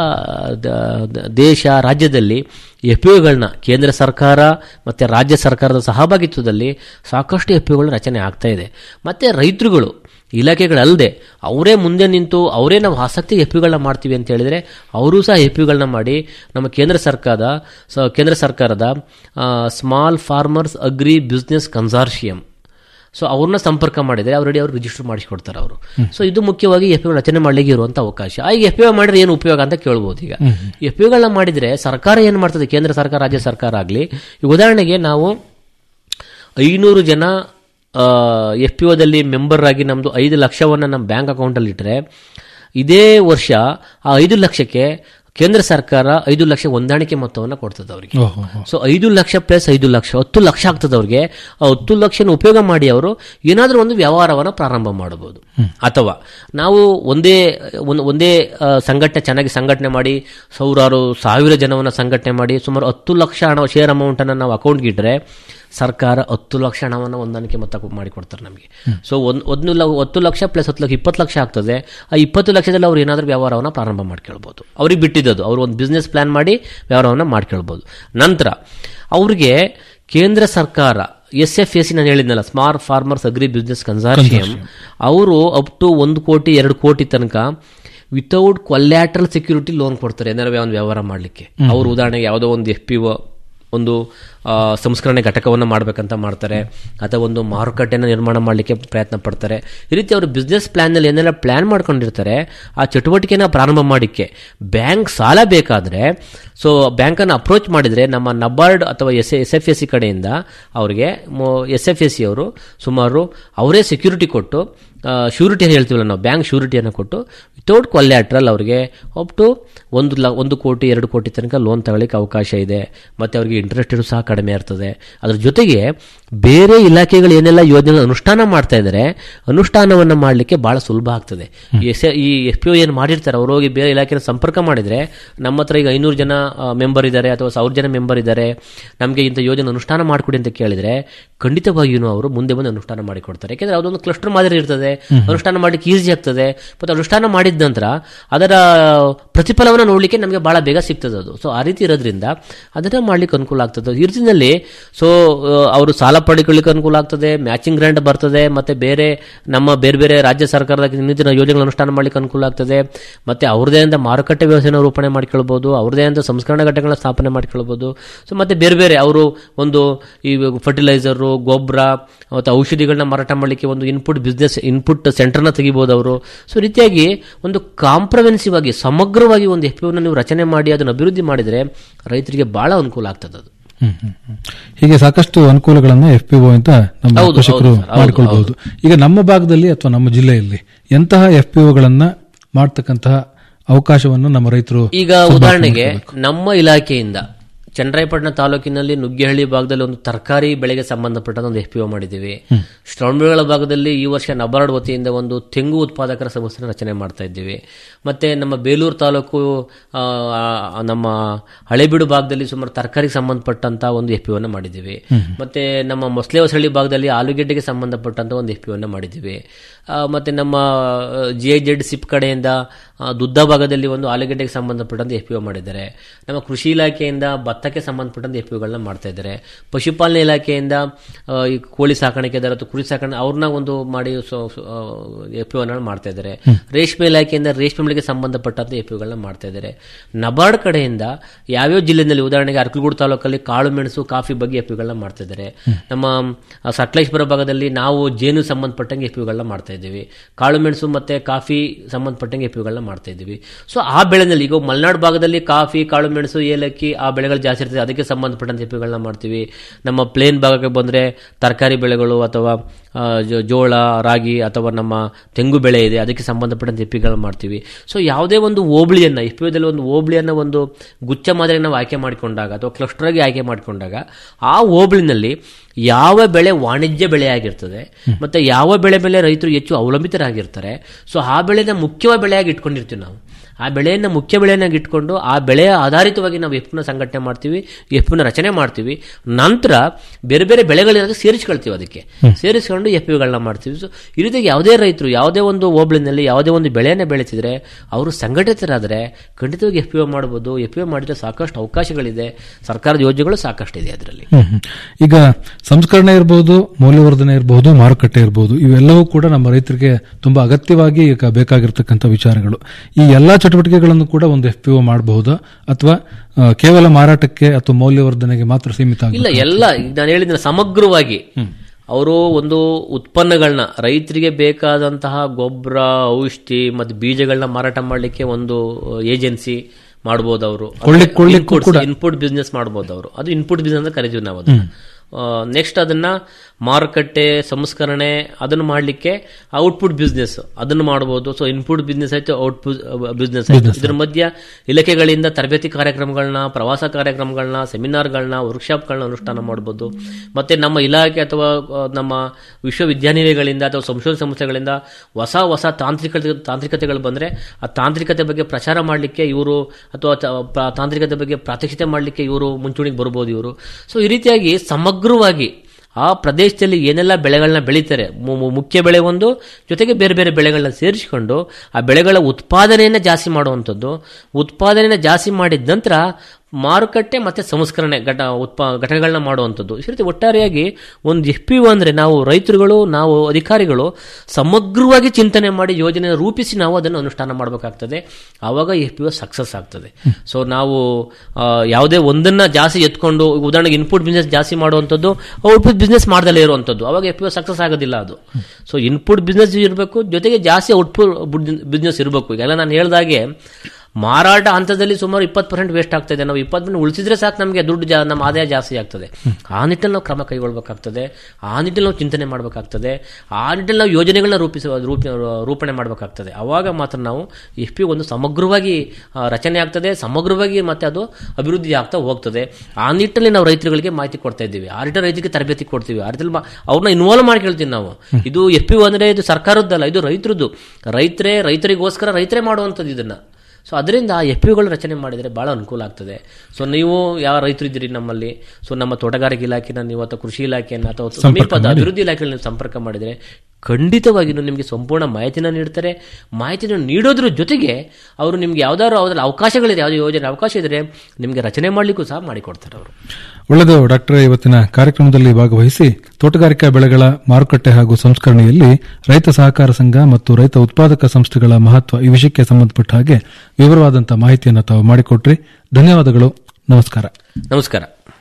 ದ- ದ- ದೇಶ ರಾಜ್ಯದಲ್ಲಿ ಎಫ್ ಪಿಗಳನ್ನ ಕೇಂದ್ರ ಸರ್ಕಾರ ಮತ್ತು ರಾಜ್ಯ ಸರ್ಕಾರದ ಸಹಭಾಗಿತ್ವದಲ್ಲಿ ಸಾಕಷ್ಟು ಎಫ್ ಪಿಗಳು ರಚನೆ ಆಗ್ತಾ ಇದೆ ಮತ್ತು ರೈತರುಗಳು ಇಲಾಖೆಗಳಲ್ಲದೆ ಅವರೇ ಮುಂದೆ ನಿಂತು ಅವರೇ ನಾವು ಆಸಕ್ತಿ ಎಫ್ ಪಿಗಳನ್ನ ಮಾಡ್ತೀವಿ ಅಂತ ಹೇಳಿದ್ರೆ ಅವರೂ ಸಹ ಎಫ್ ಪಿಗಳನ್ನ ಮಾಡಿ ನಮ್ಮ ಕೇಂದ್ರ ಸರ್ಕಾರದ ಸ- ಕೇಂದ್ರ ಸರ್ಕಾರದ small farmers agri business consortium so ಅವ್ರನ್ನ ಸಂಪರ್ಕ ಮಾಡಿದರೆ ಆಲ್ರೆಡಿ ಅವ್ರು ರಿಜಿಸ್ಟರ್ ಮಾಡಿಸ್ಕೊಡ್ತಾರೆ ಅವರು ಸೊ ಇದು ಮುಖ್ಯವಾಗಿ ಎಫ್ ರಚನೆ ಮಾಡಲಿಕ್ಕೆ ಇರುವಂತ ಅವಕಾಶ ಆ, ಈಗ ಎಫ್ ಮಾಡಿದ್ರೆ ಏನು ಉಪಯೋಗ ಅಂತ ಕೇಳ್ಬೋದು ಈಗ ಎಫ್ ಪಿಗಳನ್ನ ಮಾಡಿದ್ರೆ ಸರ್ಕಾರ ಏನು ಮಾಡ್ತದೆ ಕೇಂದ್ರ ಸರ್ಕಾರ ರಾಜ್ಯ ಸರ್ಕಾರ ಆಗಲಿ ಈಗ ಉದಾಹರಣೆಗೆ ನಾವು ಐನೂರು ಜನ ಎಫ್ ಪಿ ಒದಲ್ಲಿ ಮೆಂಬರ್ ಆಗಿ ನಮ್ಮದು ಐದು ಲಕ್ಷವನ್ನು ನಮ್ಮ ಬ್ಯಾಂಕ್ ಅಕೌಂಟಲ್ಲಿ ಇಟ್ಟರೆ ಇದೇ ವರ್ಷ ಆ ಐದು ಲಕ್ಷಕ್ಕೆ ಕೇಂದ್ರ ಸರ್ಕಾರ ಐದು ಲಕ್ಷ ಹೊಂದಾಣಿಕೆ ಮೊತ್ತವನ್ನು ಕೊಡ್ತದೆ ಅವರಿಗೆ ಸೊ ಐದು ಲಕ್ಷ ಪ್ಲಸ್ ಐದು ಲಕ್ಷ ಹತ್ತು ಲಕ್ಷ ಆಗ್ತದೆ ಅವ್ರಿಗೆ ಆ ಹತ್ತು ಲಕ್ಷನ ಉಪಯೋಗ ಮಾಡಿ ಅವರು ಏನಾದರೂ ಒಂದು ವ್ಯವಹಾರವನ್ನು ಪ್ರಾರಂಭ ಮಾಡಬಹುದು ಅಥವಾ ನಾವು ಒಂದೇ ಒಂದು ಒಂದೇ ಆ, ಸಂಘಟನೆ ಚೆನ್ನಾಗಿ ಸಂಘಟನೆ ಮಾಡಿ ಸಾವಿರಾರು ಸಾವಿರ ಜನವನ್ನು ಸಂಘಟನೆ ಮಾಡಿ ಸುಮಾರು ಹತ್ತು ಲಕ್ಷ ಹಣ ಶೇರ್ ಅಮೌಂಟನ್ನು ನಾವು ಅಕೌಂಟ್ಗೆ ಇಟ್ಟರೆ ಸರ್ಕಾರ ಹತ್ತು ಲಕ್ಷ ಹಣವನ್ನು ಹೊಂದಾಣಿಕೆ ಮೊತ್ತ ಮಾಡಿಕೊಡ್ತಾರೆ ನಮಗೆ ಸೊ ಒಂದು ಒಂದು ಲ ಹತ್ತು ಲಕ್ಷ ಪ್ಲಸ್ ಹತ್ತು ಲಕ್ಷ ಇಪ್ಪತ್ತು ಲಕ್ಷ ಆಗ್ತದೆ ಆ ಇಪ್ಪತ್ತು ಲಕ್ಷದಲ್ಲಿ ಅವ್ರು ಏನಾದರೂ ವ್ಯವಹಾರವನ್ನು ಪ್ರಾರಂಭ ಮಾಡ್ಕೊಳ್ಬೋದು ಅವ್ರಿಗೆ ಬಿಟ್ಟಿದ್ದದು ಅವರು ಒಂದು ಬಿಸ್ನೆಸ್ ಪ್ಲಾನ್ ಮಾಡಿ ವ್ಯವಹಾರವನ್ನು ಮಾಡ್ಕೊಳ್ಬೋದು ನಂತರ ಅವ್ರಿಗೆ ಕೇಂದ್ರ ಸರ್ಕಾರ ಎಸ್ ಎಫ್ ಎಸ್ ನಾನು ಹೇಳಿದ್ನಲ್ಲ smart farmers agri business consortium ಅವರು ಅಪ್ ಟು ಒಂದು ಕೋಟಿ ಎರಡು ಕೋಟಿ ತನಕ ವಿತೌಟ್ ಕೊಲ್ಯಾಟ್ರಲ್ ಸೆಕ್ಯೂರಿಟಿ ಲೋನ್ ಕೊಡ್ತಾರೆ ಏನಾರ ಒಂದು ವ್ಯವಹಾರ ಮಾಡಲಿಕ್ಕೆ ಅವರು ಉದಾಹರಣೆಗೆ ಯಾವುದೋ ಒಂದು ಎಫ್ ಪಿ ಒಂದು ಆ, ಸಂಸ್ಕರಣೆ ಘಟಕವನ್ನು ಮಾಡಬೇಕಂತ ಮಾಡ್ತಾರೆ ಅಥವಾ ಒಂದು ಮಾರುಕಟ್ಟೆನ ನಿರ್ಮಾಣ ಮಾಡಲಿಕ್ಕೆ ಪ್ರಯತ್ನ ಪಡ್ತಾರೆ ಈ ರೀತಿ ಅವರು ಬಿಸ್ನೆಸ್ ಪ್ಲಾನ್ನಲ್ಲಿ ಏನೆಲ್ಲ ಪ್ಲಾನ್ ಮಾಡ್ಕೊಂಡಿರ್ತಾರೆ ಆ ಚಟುವಟಿಕೆನ ಪ್ರಾರಂಭ ಮಾಡಿಕ್ಕೆ ಬ್ಯಾಂಕ್ ಸಾಲ ಬೇಕಾದರೆ ಸೊ ಬ್ಯಾಂಕನ್ನು ಅಪ್ರೋಚ್ ಮಾಡಿದರೆ ನಮ್ಮ ನಬಾರ್ಡ್ ಅಥವಾ S S F S C ಕಡೆಯಿಂದ ಅವರಿಗೆ ಎಸ್ ಎಫ್ ಎಸ್ ಸಿ ಅವರು ಸುಮಾರು ಅವರೇ ಸೆಕ್ಯೂರಿಟಿ ಕೊಟ್ಟು ಶ್ಯೂರಿಟಿ ಹೇಳ್ತೀವಲ್ಲ ನಾವು ಬ್ಯಾಂಕ್ ಶ್ಯೂರಿಟಿಯನ್ನು ಕೊಟ್ಟು ವಿತೌಟ್ ಕೊಲ್ಯಾಟ್ರಲ್ ಅವರಿಗೆ ಅಪ್ ಟು ಒಂದು ಲ ಒಂದು ಕೋಟಿ ಎರಡು ಕೋಟಿ ತನಕ ಲೋನ್ ತಗೊಳ್ಳಿಕ್ಕೆ ಅವಕಾಶ ಇದೆ ಮತ್ತು ಅವರಿಗೆ ಇಂಟ್ರೆಸ್ಟ್ ಸಹ ಕಡಿಮೆ ಇರ್ತದೆ ಅದ್ರ ಜೊತೆಗೆ ಬೇರೆ ಇಲಾಖೆಗಳು ಏನೆಲ್ಲ ಯೋಜನೆ ಅನುಷ್ಠಾನ ಮಾಡ್ತಾ ಇದ್ದಾರೆ ಅನುಷ್ಠಾನವನ್ನ ಮಾಡಲಿಕ್ಕೆ ಬಹಳ ಸುಲಭ ಆಗ್ತದೆ ಎಸ್- ಈ ಎಫ್ ಪಿ ಏನು ಮಾಡಿರ್ತಾರೆ ಅವರು ಹೋಗಿ ಬೇರೆ ಇಲಾಖೆನ ಸಂಪರ್ಕ ಮಾಡಿದ್ರೆ ನಮ್ಮ ಹತ್ರ ಈಗ ಐನೂರು ಜನ ಮೆಂಬರ್ ಇದ್ದಾರೆ ಅಥವಾ ಸಾವಿರ ಜನ ಮೆಂಬರ್ ಇದ್ದಾರೆ ನಮಗೆ ಇಂಥ ಯೋಜನೆ ಅನುಷ್ಠಾನ ಮಾಡಿಕೊಡಿ ಅಂತ ಕೇಳಿದ್ರೆ ಖಂಡಿತವಾಗಿಯೂ ಅವರು ಮುಂದೆ ಬಂದು ಅನುಷ್ಠಾನ ಮಾಡಿಕೊಡ್ತಾರೆ ಯಾಕೆಂದ್ರೆ ಅದೊಂದು ಕ್ಲಸ್ಟರ್ ಮಾದರಿ ಇರ್ತದೆ ಅನುಷ್ಠಾನ ಮಾಡಲಿಕ್ಕೆ ಈಸಿ ಆಗ್ತದೆ ಮತ್ತೆ ಅನುಷ್ಠಾನ ಮಾಡಿದ ನಂತರ ಅದರ ಪ್ರತಿಫಲವನ್ನು ನೋಡಲಿಕ್ಕೆ ನಮಗೆ ಬಹಳ ಬೇಗ ಸಿಗ್ತದೆ ಅದು ಸೊ ಆ ರೀತಿ ಇರೋದ್ರಿಂದ ಅದನ್ನ ಮಾಡ್ಲಿಕ್ಕೆ ಅನುಕೂಲ ಆಗ್ತದೆ ಈ ರೀತಿಯಲ್ಲಿ ಸೊ ಅವರು ಸಾಲ ಪಡೆಕೊಳ್ಳಿಕ್ಕೆ ಅನುಕೂಲ ಆಗ್ತದೆ ಮ್ಯಾಚಿಂಗ್ ಗ್ರಾಂಟ್ ಬರ್ತದೆ ಮತ್ತೆ ಬೇರೆ ನಮ್ಮ ಬೇರೆ ಬೇರೆ ರಾಜ್ಯ ಸರ್ಕಾರದ ಇನ್ನಿತರ ಯೋಜನೆಗಳ ಅನುಷ್ಠಾನ ಮಾಡ್ಲಿಕ್ಕೆ ಅನುಕೂಲ ಆಗ್ತದೆ ಮತ್ತೆ ಅವ್ರದೇ ಅಂತ ಮಾರುಕಟ್ಟೆ ವ್ಯವಸ್ಥೆನ ರೂಪಣೆ ಮಾಡ್ಕೊಳ್ಬಹುದು ಅವ್ರದೇ ಅಂತ ಸಂಸ್ಕರಣಾ ಘಟಕಗಳನ್ನ ಸ್ಥಾಪನೆ ಮಾಡ್ಕೊಳ್ಬಹುದು ಸೊ ಮತ್ತೆ ಬೇರೆ ಬೇರೆ ಅವರು ಒಂದು ಈ ಫರ್ಟಿಲೈಸರು ಗೊಬ್ಬರ ಮತ್ತು ಔಷಧಿಗಳನ್ನ ಮಾರಾಟ ಮಾಡಲಿಕ್ಕೆ ಒಂದು ಇನ್ಪುಟ್ ಬಿಸ್ನೆಸ್ ಇನ್ಪುಟ್ ಸೆಂಟರ್ನ ತೆಗಿಬಹುದು ಅವರು ಸೊ ರೀತಿಯಾಗಿ ಒಂದು ಕಾಂಪ್ರವೆನ್ಸಿವ್ ಆಗಿ ಸಮಗ್ರವಾಗಿ ಒಂದು ಎಫ್ ನೀವು ರಚನೆ ಮಾಡಿ ಅದನ್ನು ಅಭಿವೃದ್ಧಿ ಮಾಡಿದ್ರೆ ರೈತರಿಗೆ ಬಹಳ ಅನುಕೂಲ ಆಗ್ತದೆ ಅದು ಹ್ಮ್, ಹ್ಮ್, ಹ್ಮ್. ಹೀಗೆ ಸಾಕಷ್ಟು ಅನುಕೂಲಗಳನ್ನ ಎಫ್ ಪಿ ಅಂತ ನಮ್ಮ ಹೌದು, ಕೃಷಿಕರು ಹೌದು ಸರ್, ಹೌದು, ಮಾಡಿಕೊಳ್ಬಹುದು ಈಗ ನಮ್ಮ ಭಾಗದಲ್ಲಿ ಅಥವಾ ನಮ್ಮ ಜಿಲ್ಲೆಯಲ್ಲಿ ಎಂತಹ ಎಫ್ ಪಿ ಗಳನ್ನ ಮಾಡ್ತಕ್ಕಂತಹ ಅವಕಾಶವನ್ನು ನಮ್ಮ ರೈತರು ಈಗ ಉದಾಹರಣೆಗೆ ನಮ್ಮ ಇಲಾಖೆಯಿಂದ ಚನ್ನರಾಯಪಟ್ಟಣ ತಾಲೂಕಿನಲ್ಲಿ ನುಗ್ಗೇಹಳ್ಳಿ ಭಾಗದಲ್ಲಿ ಒಂದು ತರಕಾರಿ ಬೆಳೆಗೆ ಸಂಬಂಧಪಟ್ಟ ಒಂದು ಎಫ್ ಪಿ ಒ ಮಾಡಿದ್ದೀವಿ ಶ್ರವಣಬೆಳಗೊಳ ಭಾಗದಲ್ಲಿ ಈ ವರ್ಷ ನಬಾರ್ಡ್ ವತಿಯಿಂದ ಒಂದು ತೆಂಗು ಉತ್ಪಾದಕರ ಸಂಸ್ಥೆ ರಚನೆ ಮಾಡ್ತಾ ಇದ್ದೀವಿ ಮತ್ತೆ ನಮ್ಮ ಬೇಲೂರು ತಾಲೂಕು ಆ, ಆ, ನಮ್ಮ ಹಳೆಬೀಡು ಭಾಗದಲ್ಲಿ ಸುಮಾರು ತರಕಾರಿಗೆ ಸಂಬಂಧಪಟ್ಟಂತ ಒಂದು ಎಫ್ ಪಿ ಒನ್ನ ಮಾಡಿದ್ದೀವಿ ಮತ್ತೆ ನಮ್ಮ ಮೊಸಳೆ ಹೊಸಳ್ಳಿ ಭಾಗದಲ್ಲಿ ಆಲೂಗೆಡ್ಡೆಗೆ ಸಂಬಂಧಪಟ್ಟಂತ ಒಂದು ಎಫ್ ಪಿ ಒನ್ನ ಮಾಡಿದ್ದೀವಿ ಆ, ಮತ್ತೆ ನಮ್ಮ ಜಿ ಐ ಜೆಡ್ ಸಿಪ್ ಕಡೆಯಿಂದ ಆ, ದುದ್ದ ಭಾಗದಲ್ಲಿ ಒಂದು ಆಲೂಗೆಡ್ಡೆಗೆ ಸಂಬಂಧಪಟ್ಟಂತೆ ಎಫ್ ಪಿ ಒ ಮಾಡಿದ್ದಾರೆ ನಮ್ಮ ಕೃಷಿ ಇಲಾಖೆಯಿಂದ ಭತ್ತಕ್ಕೆ ಸಂಬಂಧಪಟ್ಟಂತೆ ಎಫ್ ಪಿ ಒಗಳನ್ನ ಮಾಡ್ತಾ ಇದ್ದಾರೆ ಪಶುಪಾಲನೆ ಇಲಾಖೆಯಿಂದ ಆ, ಈ ಕೋಳಿ ಸಾಕಾಣಿಕೆದಾರ ಅಥವಾ ಕುರಿ ಸಾಕಾಣೆ ಅವ್ರನ್ನ ಒಂದು ಮಾಡಿ ಎಫ್ ಪಿ ಒಗಳನ್ನ ಮಾಡ್ತಾ ಇದ್ದಾರೆ ರೇಷ್ಮೆ ಇಲಾಖೆಯಿಂದ ರೇಷ್ಮೆ ಬೆಳೆಗೆ ಸಂಬಂಧಪಟ್ಟಂತೆ ಎಫ್ ಪಿ ಒಗಳನ್ನ ಮಾಡ್ತಾ ಇದ್ದಾರೆ ನಬಾರ್ಡ್ ಕಡೆಯಿಂದ ಯಾವ್ಯಾವ ಜಿಲ್ಲೆಯಲ್ಲಿ ಉದಾಹರಣೆಗೆ ಅರ್ಕಲಗೂಡು ತಾಲೂಕಲ್ಲಿ ಕಾಳು ಮೆಣಸು ಕಾಫಿ ಬಗ್ಗೆ ಎಫ್ ಪಿಗಳನ್ನ ಮಾಡ್ತಾ ಇದ್ದಾರೆ ನಮ್ಮ ಆ, ಸಕಲೇಶ್ಪುರ ಭಾಗದಲ್ಲಿ ನಾವು ಜೇನು ಸಂಬಂಧಪಟ್ಟಂಗೆ ಎಫ್ ಪಿಗಳನ್ನ ಮಾಡ್ತಾ ಇದ್ದೀವಿ ಕಾಳು ಮೆಣಸು ಮತ್ತೆ ಕಾಫಿ ಸಂಬಂಧಪಟ್ಟಂಗೆ ಎಫ್ ಪಿಗಳನ್ನ ಮಾಡ್ತಾ ಇದ್ದೀವಿ ಸೊ ಆ ಬೆಳೆನಲ್ಲಿ ಈಗ ಮಲೆನಾಡು ಭಾಗದಲ್ಲಿ ಕಾಫಿ ಕಾಳು ಮೆಣಸು ಏಲಕ್ಕಿ ಆ ಬೆಳೆಗಳು ಜಾಸ್ತಿ ಇರ್ತದೆ ಅದಕ್ಕೆ ಸಂಬಂಧಪಟ್ಟಂತೆ ಎಫ್ ಪಿಗಳನ್ನ ಮಾಡ್ತೀವಿ ನಮ್ಮ ಪ್ಲೇನ್ ಭಾಗಕ್ಕೆ ಬಂದ್ರೆ ತರಕಾರಿ ಬೆಳೆಗಳು ಅಥವಾ ಆ, ಜೋ- ಜೋಳ ರಾಗಿ ಅಥವಾ ನಮ್ಮ ತೆಂಗು ಬೆಳೆ ಇದೆ ಅದಕ್ಕೆ ಸಂಬಂಧಪಟ್ಟಂತೆ ಎಫ್ ಪಿಗಳನ್ನ ಮಾಡ್ತೀವಿ ಸೊ ಯಾವುದೇ ಒಂದು ಹೋಬಳಿಯನ್ನ ಎಫ್ ಪಿ ಒಂದು ಹೋಬಳಿಯನ್ನ ಒಂದು ಗುಚ್ಚ ಮಾದರಿ ನಾವು ಆಯ್ಕೆ ಮಾಡಿಕೊಂಡಾಗ ಅಥವಾ ಕ್ಲಸ್ಟರ್ ಆಗಿ ಆಯ್ಕೆ ಮಾಡಿಕೊಂಡಾಗ ಆ ಹೋಬಳಿನಲ್ಲಿ ಯಾವ ಬೆಳೆ ವಾಣಿಜ್ಯ ಬೆಳೆ ಆಗಿರ್ತದೆ ಮತ್ತೆ ಯಾವ ಬೆಳೆ ಮೇಲೆ ರೈತರು ಹೆಚ್ಚು ಅವಲಂಬಿತರಾಗಿರ್ತಾರೆ ಸೊ ಆ ಬೆಳೆನ ಮುಖ್ಯವಾದ ಬೆಳೆಯಾಗಿ ಇಟ್ಕೊಂಡಿರ್ತೀವಿ ನಾವು ಆ ಬೆಳೆಯನ್ನು ಮುಖ್ಯ ಬೆಳೆಯನ್ನಾಗಿ ಇಟ್ಕೊಂಡು ಆ ಬೆಳೆಯ ಆಧಾರಿತವಾಗಿ ನಾವು ಎಫ್ನ ಸಂಘಟನೆ ಮಾಡ್ತೀವಿ ಎಫ್ನ ರಚನೆ ಮಾಡ್ತೀವಿ ನಂತರ ಬೇರೆ ಬೇರೆ ಬೆಳೆಗಳಿರೋದಕ್ಕೆ ಸೇರಿಸ್ಕೊಳ್ತೀವಿ ಅದಕ್ಕೆ ಸೇರಿಸ್ಕೊಂಡು ಎಫ್ ಪಿಗಳನ್ನ ಮಾಡ್ತೀವಿ ಸೊ ಈ ರೀತಿಯಾಗಿ ಯಾವುದೇ ರೈತರು ಯಾವುದೇ ಒಂದು ಹೋಬಳಿನಲ್ಲಿ ಯಾವುದೇ ಒಂದು ಬೆಳೆಯನ್ನು ಬೆಳೀತಿದ್ರೆ ಅವರು ಸಂಘಟಿತರಾದರೆ ಖಂಡಿತವಾಗಿ ಎಫ್ ಪಿ ಒ ಮಾಡ್ಬೋದು ಎಫ್ ಪಿ ಒ ಮಾಡಿದ್ರೆ ಸಾಕಷ್ಟು ಅವಕಾಶಗಳಿದೆ ಸರ್ಕಾರದ ಯೋಜನೆಗಳು ಸಾಕಷ್ಟು ಇದೆ ಅದರಲ್ಲಿ ಹ್ಮ್, ಹ್ಮ್. ಈಗ ಸಂಸ್ಕರಣೆ ಇರಬಹುದು ಮೌಲ್ಯವರ್ಧನೆ ಇರಬಹುದು ಮಾರುಕಟ್ಟೆ ಇರಬಹುದು ಇವೆಲ್ಲವೂ ಕೂಡ ನಮ್ಮ ರೈತರಿಗೆ ತುಂಬಾ ಅಗತ್ಯವಾಗಿ ಈಗ ಬೇಕಾಗಿರ್ತಕ್ಕಂಥ ವಿಚಾರಗಳು ಈ ಎಲ್ಲಾ ಚಟುವಟಿಕೆಗಳನ್ನು ಕೂಡ ಒಂದು ಎಫ್ ಪಿ ಒ ಮಾಡಬಹುದಾ ಅಥವಾ ಆ, ಕೇವಲ ಮಾರಾಟಕ್ಕೆ ಅಥವಾ ಮೌಲ್ಯವರ್ಧನೆಗೆ ಮಾತ್ರ ಸೀಮಿತ ಇಲ್ಲ ಆಗ್ಬೇಕಾ? ಎಲ್ಲ ಈಗ ನಾನು ಹೇಳಿದ್ರೆ ಸಮಗ್ರವಾಗಿ ಅವರು ಒಂದು ಉತ್ಪನ್ನಗಳನ್ನ ರೈತರಿಗೆ ಬೇಕಾದಂತಹ ಗೊಬ್ಬರ ಔಷಧಿ ಮತ್ತು ಬೀಜಗಳನ್ನ ಮಾರಾಟ ಮಾಡಲಿಕ್ಕೆ ಒಂದು ಏಜೆನ್ಸಿ ಮಾಡ್ಬೋದು ಅವರು ಕೊಳ್ಳಿಕ್- ಕೊಳ್ಳಿಕ್ಕೂ ಕೂಡ. ಇನ್ಪುಟ್ ಬಿಸ್ನೆಸ್ ಮಾಡ್ಬೋದು ಅವರು ಅದು ಇನ್ಪುಟ್ ಬಿಸ್ನೆಸ್ ಅಂತ ಕರಿತೀವಿ ನಾವು ಅದನ್ನ ನೆಕ್ಸ್ಟ್ ಅದನ್ನ ಮಾರುಕಟ್ಟೆ ಸಂಸ್ಕರಣೆ ಅದನ್ನು ಮಾಡಲಿಕ್ಕೆ ಔಟ್ಪುಟ್ ಬಿಸ್ನೆಸ್ ಅದನ್ನು ಮಾಡಬಹುದು ಸೊ ಇನ್ಪುಟ್ ಬಿಸ್ನೆಸ್ ಆಯ್ತು ಔಟ್ಪುಟ್ ಬಿಸ್ನೆಸ್ ಆಯ್ತು Business. ಇದ್ರ ಮಧ್ಯ ಇಲಾಖೆಗಳಿಂದ ತರಬೇತಿ ಕಾರ್ಯಕ್ರಮಗಳನ್ನ ಪ್ರವಾಸ ಕಾರ್ಯಕ್ರಮಗಳನ್ನ ಸೆಮಿನಾರ್ಗಳನ್ನ ವರ್ಕ್ಶಾಪ್ಗಳನ್ನ ಅನುಷ್ಠಾನ ಮಾಡಬಹುದು ಮತ್ತೆ ನಮ್ಮ ಇಲಾಖೆ ಅಥವಾ ಆ, ನಮ್ಮ ವಿಶ್ವವಿದ್ಯಾನಿಲಯಗಳಿಂದ ಅಥವಾ ಸಂಶೋಧನಾ ಸಂಸ್ಥೆಗಳಿಂದ ಹೊಸ ಹೊಸ ತಾಂತ್ರಿಕತೆ ತಾಂತ್ರಿಕತೆಗಳು ಬಂದ್ರೆ ಆ ತಾಂತ್ರಿಕತೆ ಬಗ್ಗೆ ಪ್ರಚಾರ ಮಾಡಲಿಕ್ಕೆ ಇವರು ಅಥವಾ ತ- ಪ್ರ- ತಾಂತ್ರಿಕತೆ ಬಗ್ಗೆ ಪ್ರಾತ್ಯಕ್ಷಿತೆ ಮಾಡಲಿಕ್ಕೆ ಇವರು ಮುಂಚೂಣಿಗೆ ಬರ್ಬೋದು ಇವರು ಸೊ ಈ ರೀತಿಯಾಗಿ ಸಮಗ್ರವಾಗಿ ಆ ಪ್ರದೇಶದಲ್ಲಿ ಏನೆಲ್ಲ ಬೆಳೆಗಳನ್ನ ಬೆಳೀತಾರೆ ಮು- ಮು- ಮುಖ್ಯ ಬೆಳೆ ಒಂದು ಜೊತೆಗೆ ಬೇರೆ ಬೇರೆ ಬೆಳೆಗಳನ್ನ ಸೇರಿಸಿಕೊಂಡು ಆ ಬೆಳೆಗಳ ಉತ್ಪಾದನೆಯನ್ನು ಜಾಸ್ತಿ ಮಾಡುವಂಥದ್ದು ಉತ್ಪಾದನೆಯನ್ನು ಜಾಸ್ತಿ ಮಾಡಿದ ನಂತರ ಮಾರುಕಟ್ಟೆ ಮತ್ತೆ ಸಂಸ್ಕರಣೆ ಘಟ ಉತ್ಪಾ ಘಟಕಗಳನ್ನ ಮಾಡುವಂಥದ್ದು ಈ ರೀತಿ ಒಟ್ಟಾರೆಯಾಗಿ ಒಂದು ಎಫ್ ಪಿ ಅಂದ್ರೆ ನಾವು ರೈತರುಗಳು ನಾವು ಅಧಿಕಾರಿಗಳು ಸಮಗ್ರವಾಗಿ ಚಿಂತನೆ ಮಾಡಿ ಯೋಜನೆ ರೂಪಿಸಿ ನಾವು ಅದನ್ನು ಅನುಷ್ಠಾನ ಮಾಡಬೇಕಾಗ್ತದೆ ಆವಾಗ ಎಫ್ ಪಿ ಸಕ್ಸಸ್ ಆಗ್ತದೆ ಸೊ ನಾವು ಆ, ಯಾವುದೇ ಒಂದನ್ನ ಜಾಸ್ತಿ ಎತ್ಕೊಂಡು ಈಗ ಉದಾಹರಣೆಗೆ ಇನ್ಪುಟ್ ಬಿಸ್ನೆಸ್ ಜಾಸ್ತಿ ಮಾಡುವಂಥದ್ದು ಔಟ್ಪುಟ್ ಬಿಸ್ನೆಸ್ ಮಾಡ್ದಲೇ ಇರುವಂಥದ್ದು ಅವಾಗ ಎಫ್ ಪಿ ಸಕ್ಸಸ್ ಆಗೋದಿಲ್ಲ ಅದು ಸೊ ಇನ್ಪುಟ್ ಬಿಸ್ನೆಸ್ ಇರಬೇಕು ಜೊತೆಗೆ ಜಾಸ್ತಿ ಔಟ್ಪುಟ್ ಬಿಸ್ನೆಸ್ ಇರಬೇಕು ಈಗೆಲ್ಲ ನಾನು ಹೇಳ್ದಾಗೆ ಮಾರಾಟ ಹಂತದಲ್ಲಿ ಸುಮಾರು ಇಪ್ಪತ್ತು ಪರ್ಸೆಂಟ್ ವೇಸ್ಟ್ ಆಗ್ತದೆ ನಾವು ಇಪ್ಪತ್ತು ಪರ್ಸೆಂಟ್ ಉಳಿಸಿದ್ರೆ ಸಾಕು ನಮಗೆ ದುಡ್ಡು ಜಾ ನಮ್ಮ ಆದಾಯ ಜಾಸ್ತಿ ಆಗ್ತದೆ ಆ ನಿಟ್ಟಿನಲ್ಲಿ ನಾವು ಕ್ರಮ ಕೈಗೊಳ್ಬೇಕಾಗ್ತದೆ ಆ ನಿಟ್ಟಿನಲ್ಲಿ ನಾವು ಚಿಂತನೆ ಮಾಡಬೇಕಾಗ್ತದೆ ಆ ನಿಟ್ಟಿನಲ್ಲಿ ನಾವು ಯೋಜನೆಗಳನ್ನ ರೂಪಿಸುವ ರೂಪ ರೂಪಣೆ ಮಾಡಬೇಕಾಗ್ತದೆ ಅವಾಗ ಮಾತ್ರ ನಾವು ಎಫ್ ಪಿ ಒಂದು ಸಮಗ್ರವಾಗಿ ಆ, ರಚನೆ ಆಗ್ತದೆ ಸಮಗ್ರವಾಗಿ ಮತ್ತೆ ಅದು ಅಭಿವೃದ್ಧಿ ಆಗ್ತಾ ಹೋಗ್ತದೆ ಆ ನಿಟ್ಟಿನಲ್ಲಿ ನಾವು ರೈತರುಗಳಿಗೆ ಮಾಹಿತಿ ಕೊಡ್ತಾ ಇದ್ದೀವಿ ಆ ನಿಟ್ಟಿನಲ್ಲಿ ರೈತರಿಗೆ ತರಬೇತಿ ಕೊಡ್ತೀವಿ ಆ ರೀತಿಯಲ್ಲಿ ಮಾ- ಅವ್ರನ್ನ ಇನ್ವಾಲ್ವ್ ಮಾಡಿ ಕೇಳ್ತೀವಿ ನಾವು ಇದು ಎಫ್ ಪಿ ಅಂದ್ರೆ ಇದು ಸರ್ಕಾರದ್ದಲ್ಲ ಇದು ರೈತರದ್ದು ರೈತರೇ ರೈತರಿಗೋಸ್ಕರ ರೈತರೇ ಮಾಡುವಂಥದ್ದು ಇದನ್ನ ಸೊ ಅದರಿಂದ ಎಫ್ ಪಿಗಳು ರಚನೆ ಮಾಡಿದರೆ ಭಾಳ ಅನುಕೂಲ ಆಗ್ತದೆ ಸೊ ನೀವು ಯಾವ ರೈತರು ಇದ್ದೀರಿ ನಮ್ಮಲ್ಲಿ ಸೊ ನಮ್ಮ ತೋಟಗಾರಿಕೆ ಇಲಾಖೆನ ನೀವು ಅಥವಾ ಕೃಷಿ ಇಲಾಖೆಯನ್ನು ಅಥವಾ ಸಂಪರ್ಕ ಸಮೀಪದ ಮಾಡಿ. ಅಭಿವೃದ್ಧಿ ಇಲಾಖೆಯಲ್ಲಿ ನೀವು ಸಂಪರ್ಕ ಮಾಡಿದರೆ ಖಂಡಿತವಾಗಿಯೂ ನಿಮಗೆ ಸಂಪೂರ್ಣ ಮಾಹಿತಿನ ನೀಡ್ತಾರೆ ಮಾಹಿತಿನ ನೀಡೋದ್ರ ಜೊತೆಗೆ ಅವರು ನಿಮ್ಗೆ ಯಾವ್ದಾದ್ರು ಅದರಲ್ಲಿ ಅವಕಾಶಗಳಿದೆ ಯಾವುದೇ ಯೋಜನೆ ಅವಕಾಶ ಇದ್ರೆ ನಿಮಗೆ ರಚನೆ ಮಾಡಲಿಕ್ಕೂ ಸಹ ಮಾಡಿಕೊಡ್ತಾರೆ ಅವರು ಒಳ್ಳೆಯದು ಡಾಕ್ಟರ್ ಇವತ್ತಿನ ಕಾರ್ಯಕ್ರಮದಲ್ಲಿ ಭಾಗವಹಿಸಿ ತೋಟಗಾರಿಕಾ ಬೆಳೆಗಳ ಮಾರುಕಟ್ಟೆ ಹಾಗೂ ಸಂಸ್ಕರಣೆಯಲ್ಲಿ ರೈತ ಸಹಕಾರ ಸಂಘ ಮತ್ತು ರೈತ ಉತ್ಪಾದಕ ಸಂಸ್ಥೆಗಳ ಮಹತ್ವ ಈ ವಿಷಯಕ್ಕೆ ಸಂಬಂಧಪಟ್ಟ ಹಾಗೆ ವಿವರವಾದಂತಹ ಮಾಹಿತಿಯನ್ನು ತಾವು ಮಾಡಿಕೊಟ್ರಿ ಧನ್ಯವಾದಗಳು ನಮಸ್ಕಾರ ನಮಸ್ಕಾರ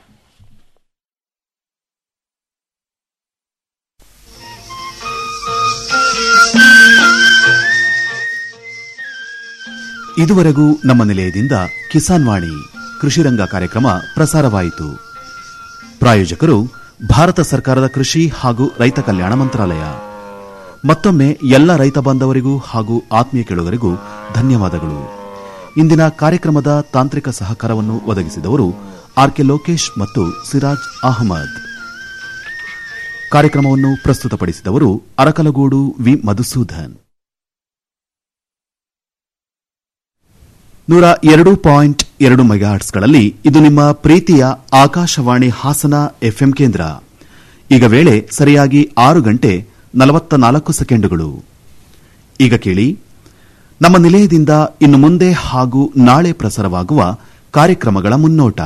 ಇದುವರೆಗೂ ನಮ್ಮ ನಿಲಯದಿಂದ ಕಿಸಾನ್ ವಾಣಿ ಕೃಷಿರಂಗ ಕಾರ್ಯಕ್ರಮ ಪ್ರಸಾರವಾಯಿತು ಪ್ರಾಯೋಜಕರು ಭಾರತ ಸರ್ಕಾರದ ಕೃಷಿ ಹಾಗೂ ರೈತ ಕಲ್ಯಾಣ ಮಂತ್ರಾಲಯ ಮತ್ತೊಮ್ಮೆ ಎಲ್ಲ ರೈತ ಬಾಂಧವರಿಗೂ ಹಾಗೂ ಆತ್ಮೀಯ ಕೆಳುಗರಿಗೂ ಧನ್ಯವಾದಗಳು ಇಂದಿನ ಕಾರ್ಯಕ್ರಮದ ತಾಂತ್ರಿಕ ಸಹಕಾರವನ್ನು ಒದಗಿಸಿದವರು ಆರ್ಕೆ ಲೋಕೇಶ್ ಮತ್ತು ಸಿರಾಜ್ ಅಹಮದ್ ಕಾರ್ಯಕ್ರಮವನ್ನು ಪ್ರಸ್ತುತಪಡಿಸಿದವರು ಅರಕಲಗೂಡು ವಿ ಮಧುಸೂದನ್ ನೂರ ಎರಡು ಪಾಯಿಂಟ್ ಎರಡು ಮೆಗಾಹರ್ಟ್ಸ್ಗಳಲ್ಲಿ ಇದು ನಿಮ್ಮ ಪ್ರೀತಿಯ ಆಕಾಶವಾಣಿ ಹಾಸನ ಎಫ್ಎಂ ಕೇಂದ್ರ ಈಗ ವೇಳೆ ಸರಿಯಾಗಿ ಆರು ಗಂಟೆ ನಲವತ್ತ ನಾಲ್ಕು ಸೆಕೆಂಡುಗಳು ಈಗ ಕೇಳಿ ನಮ್ಮ ನಿಲಯದಿಂದ ಇನ್ನು ಮುಂದೆ ಹಾಗೂ ನಾಳೆ ಪ್ರಸಾರವಾಗುವ ಕಾರ್ಯಕ್ರಮಗಳ ಮುನ್ನೋಟ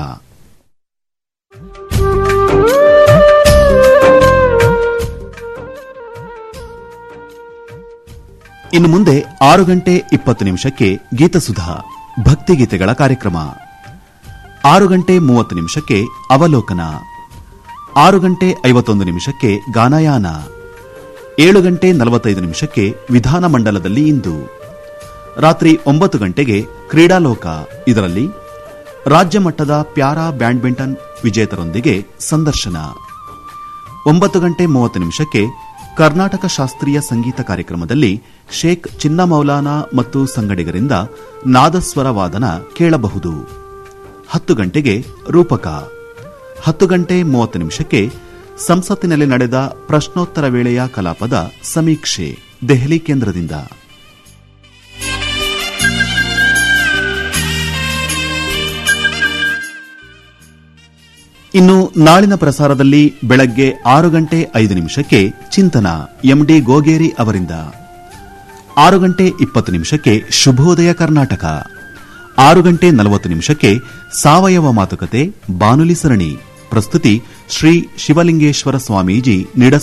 ಇನ್ನು ಮುಂದೆ ಆರು ಗಂಟೆ ಇಪ್ಪತ್ತು ನಿಮಿಷಕ್ಕೆ ಗೀತಸುಧಾ ಭಕ್ತಿಗೀತೆಗಳ ಕಾರ್ಯಕ್ರಮ ಆರು ಗಂಟೆ ಮೂವತ್ತು ನಿಮಿಷಕ್ಕೆ ಅವಲೋಕನ ಆರು ಗಂಟೆ ಐವತ್ತೊಂದು ನಿಮಿಷಕ್ಕೆ ಗಾನಯಾನ ಏಳು ಗಂಟೆ ನಲವತ್ತೈದು ನಿಮಿಷಕ್ಕೆ ವಿಧಾನಮಂಡಲದಲ್ಲಿ ಇಂದು ರಾತ್ರಿ ಒಂಬತ್ತು ಗಂಟೆಗೆ ಕ್ರೀಡಾಲೋಕ ಇದರಲ್ಲಿ ರಾಜ್ಯ ಮಟ್ಟದ ಪ್ಯಾರಾ ಬ್ಯಾಡ್ಮಿಂಟನ್ ವಿಜೇತರೊಂದಿಗೆ ಸಂದರ್ಶನ ಒಂಬತ್ತು ಗಂಟೆ ಮೂವತ್ತು ನಿಮಿಷಕ್ಕೆ ಕರ್ನಾಟಕ ಶಾಸ್ತ್ರೀಯ ಸಂಗೀತ ಕಾರ್ಯಕ್ರಮದಲ್ಲಿ ಶೇಖ್ ಚಿನ್ನಮೌಲಾನಾ ಮತ್ತು ಸಂಗಡಿಗರಿಂದ ನಾದಸ್ವರ ವಾದನ ಕೇಳಬಹುದು ಹತ್ತು ಗಂಟೆಗೆ ರೂಪಕ ಹತ್ತು ಗಂಟೆ ಮೂವತ್ತು ನಿಮಿಷಕ್ಕೆ ಸಂಸತ್ತಿನಲ್ಲಿ ನಡೆದ ಪ್ರಶ್ನೋತ್ತರ ವೇಳೆಯ ಕಲಾಪದ ಸಮೀಕ್ಷೆ ದೆಹಲಿ ಕೇಂದ್ರದಿಂದ ಇನ್ನು ನಾಳಿನ ಪ್ರಸಾರದಲ್ಲಿ ಬೆಳಗ್ಗೆ ಆರು ಗಂಟೆ ಐದು ನಿಮಿಷಕ್ಕೆ ಚಿಂತನ ಎಂಡಿ ಗೋಗೇರಿ ಅವರಿಂದ ಆರು ಗಂಟೆ ಇಪ್ಪತ್ತು ನಿಮಿಷಕ್ಕೆ ಶುಭೋದಯ ಕರ್ನಾಟಕ ಆರು ಗಂಟೆ ನಲವತ್ತು ನಿಮಿಷಕ್ಕೆ ಸಾವಯವ ಮಾತುಕತೆ ಬಾನುಲಿ ಸರಣಿ ಪ್ರಸ್ತುತಿ ಶ್ರೀ ಶಿವಲಿಂಗೇಶ್ವರ ಸ್ವಾಮೀಜಿ ನಿಡ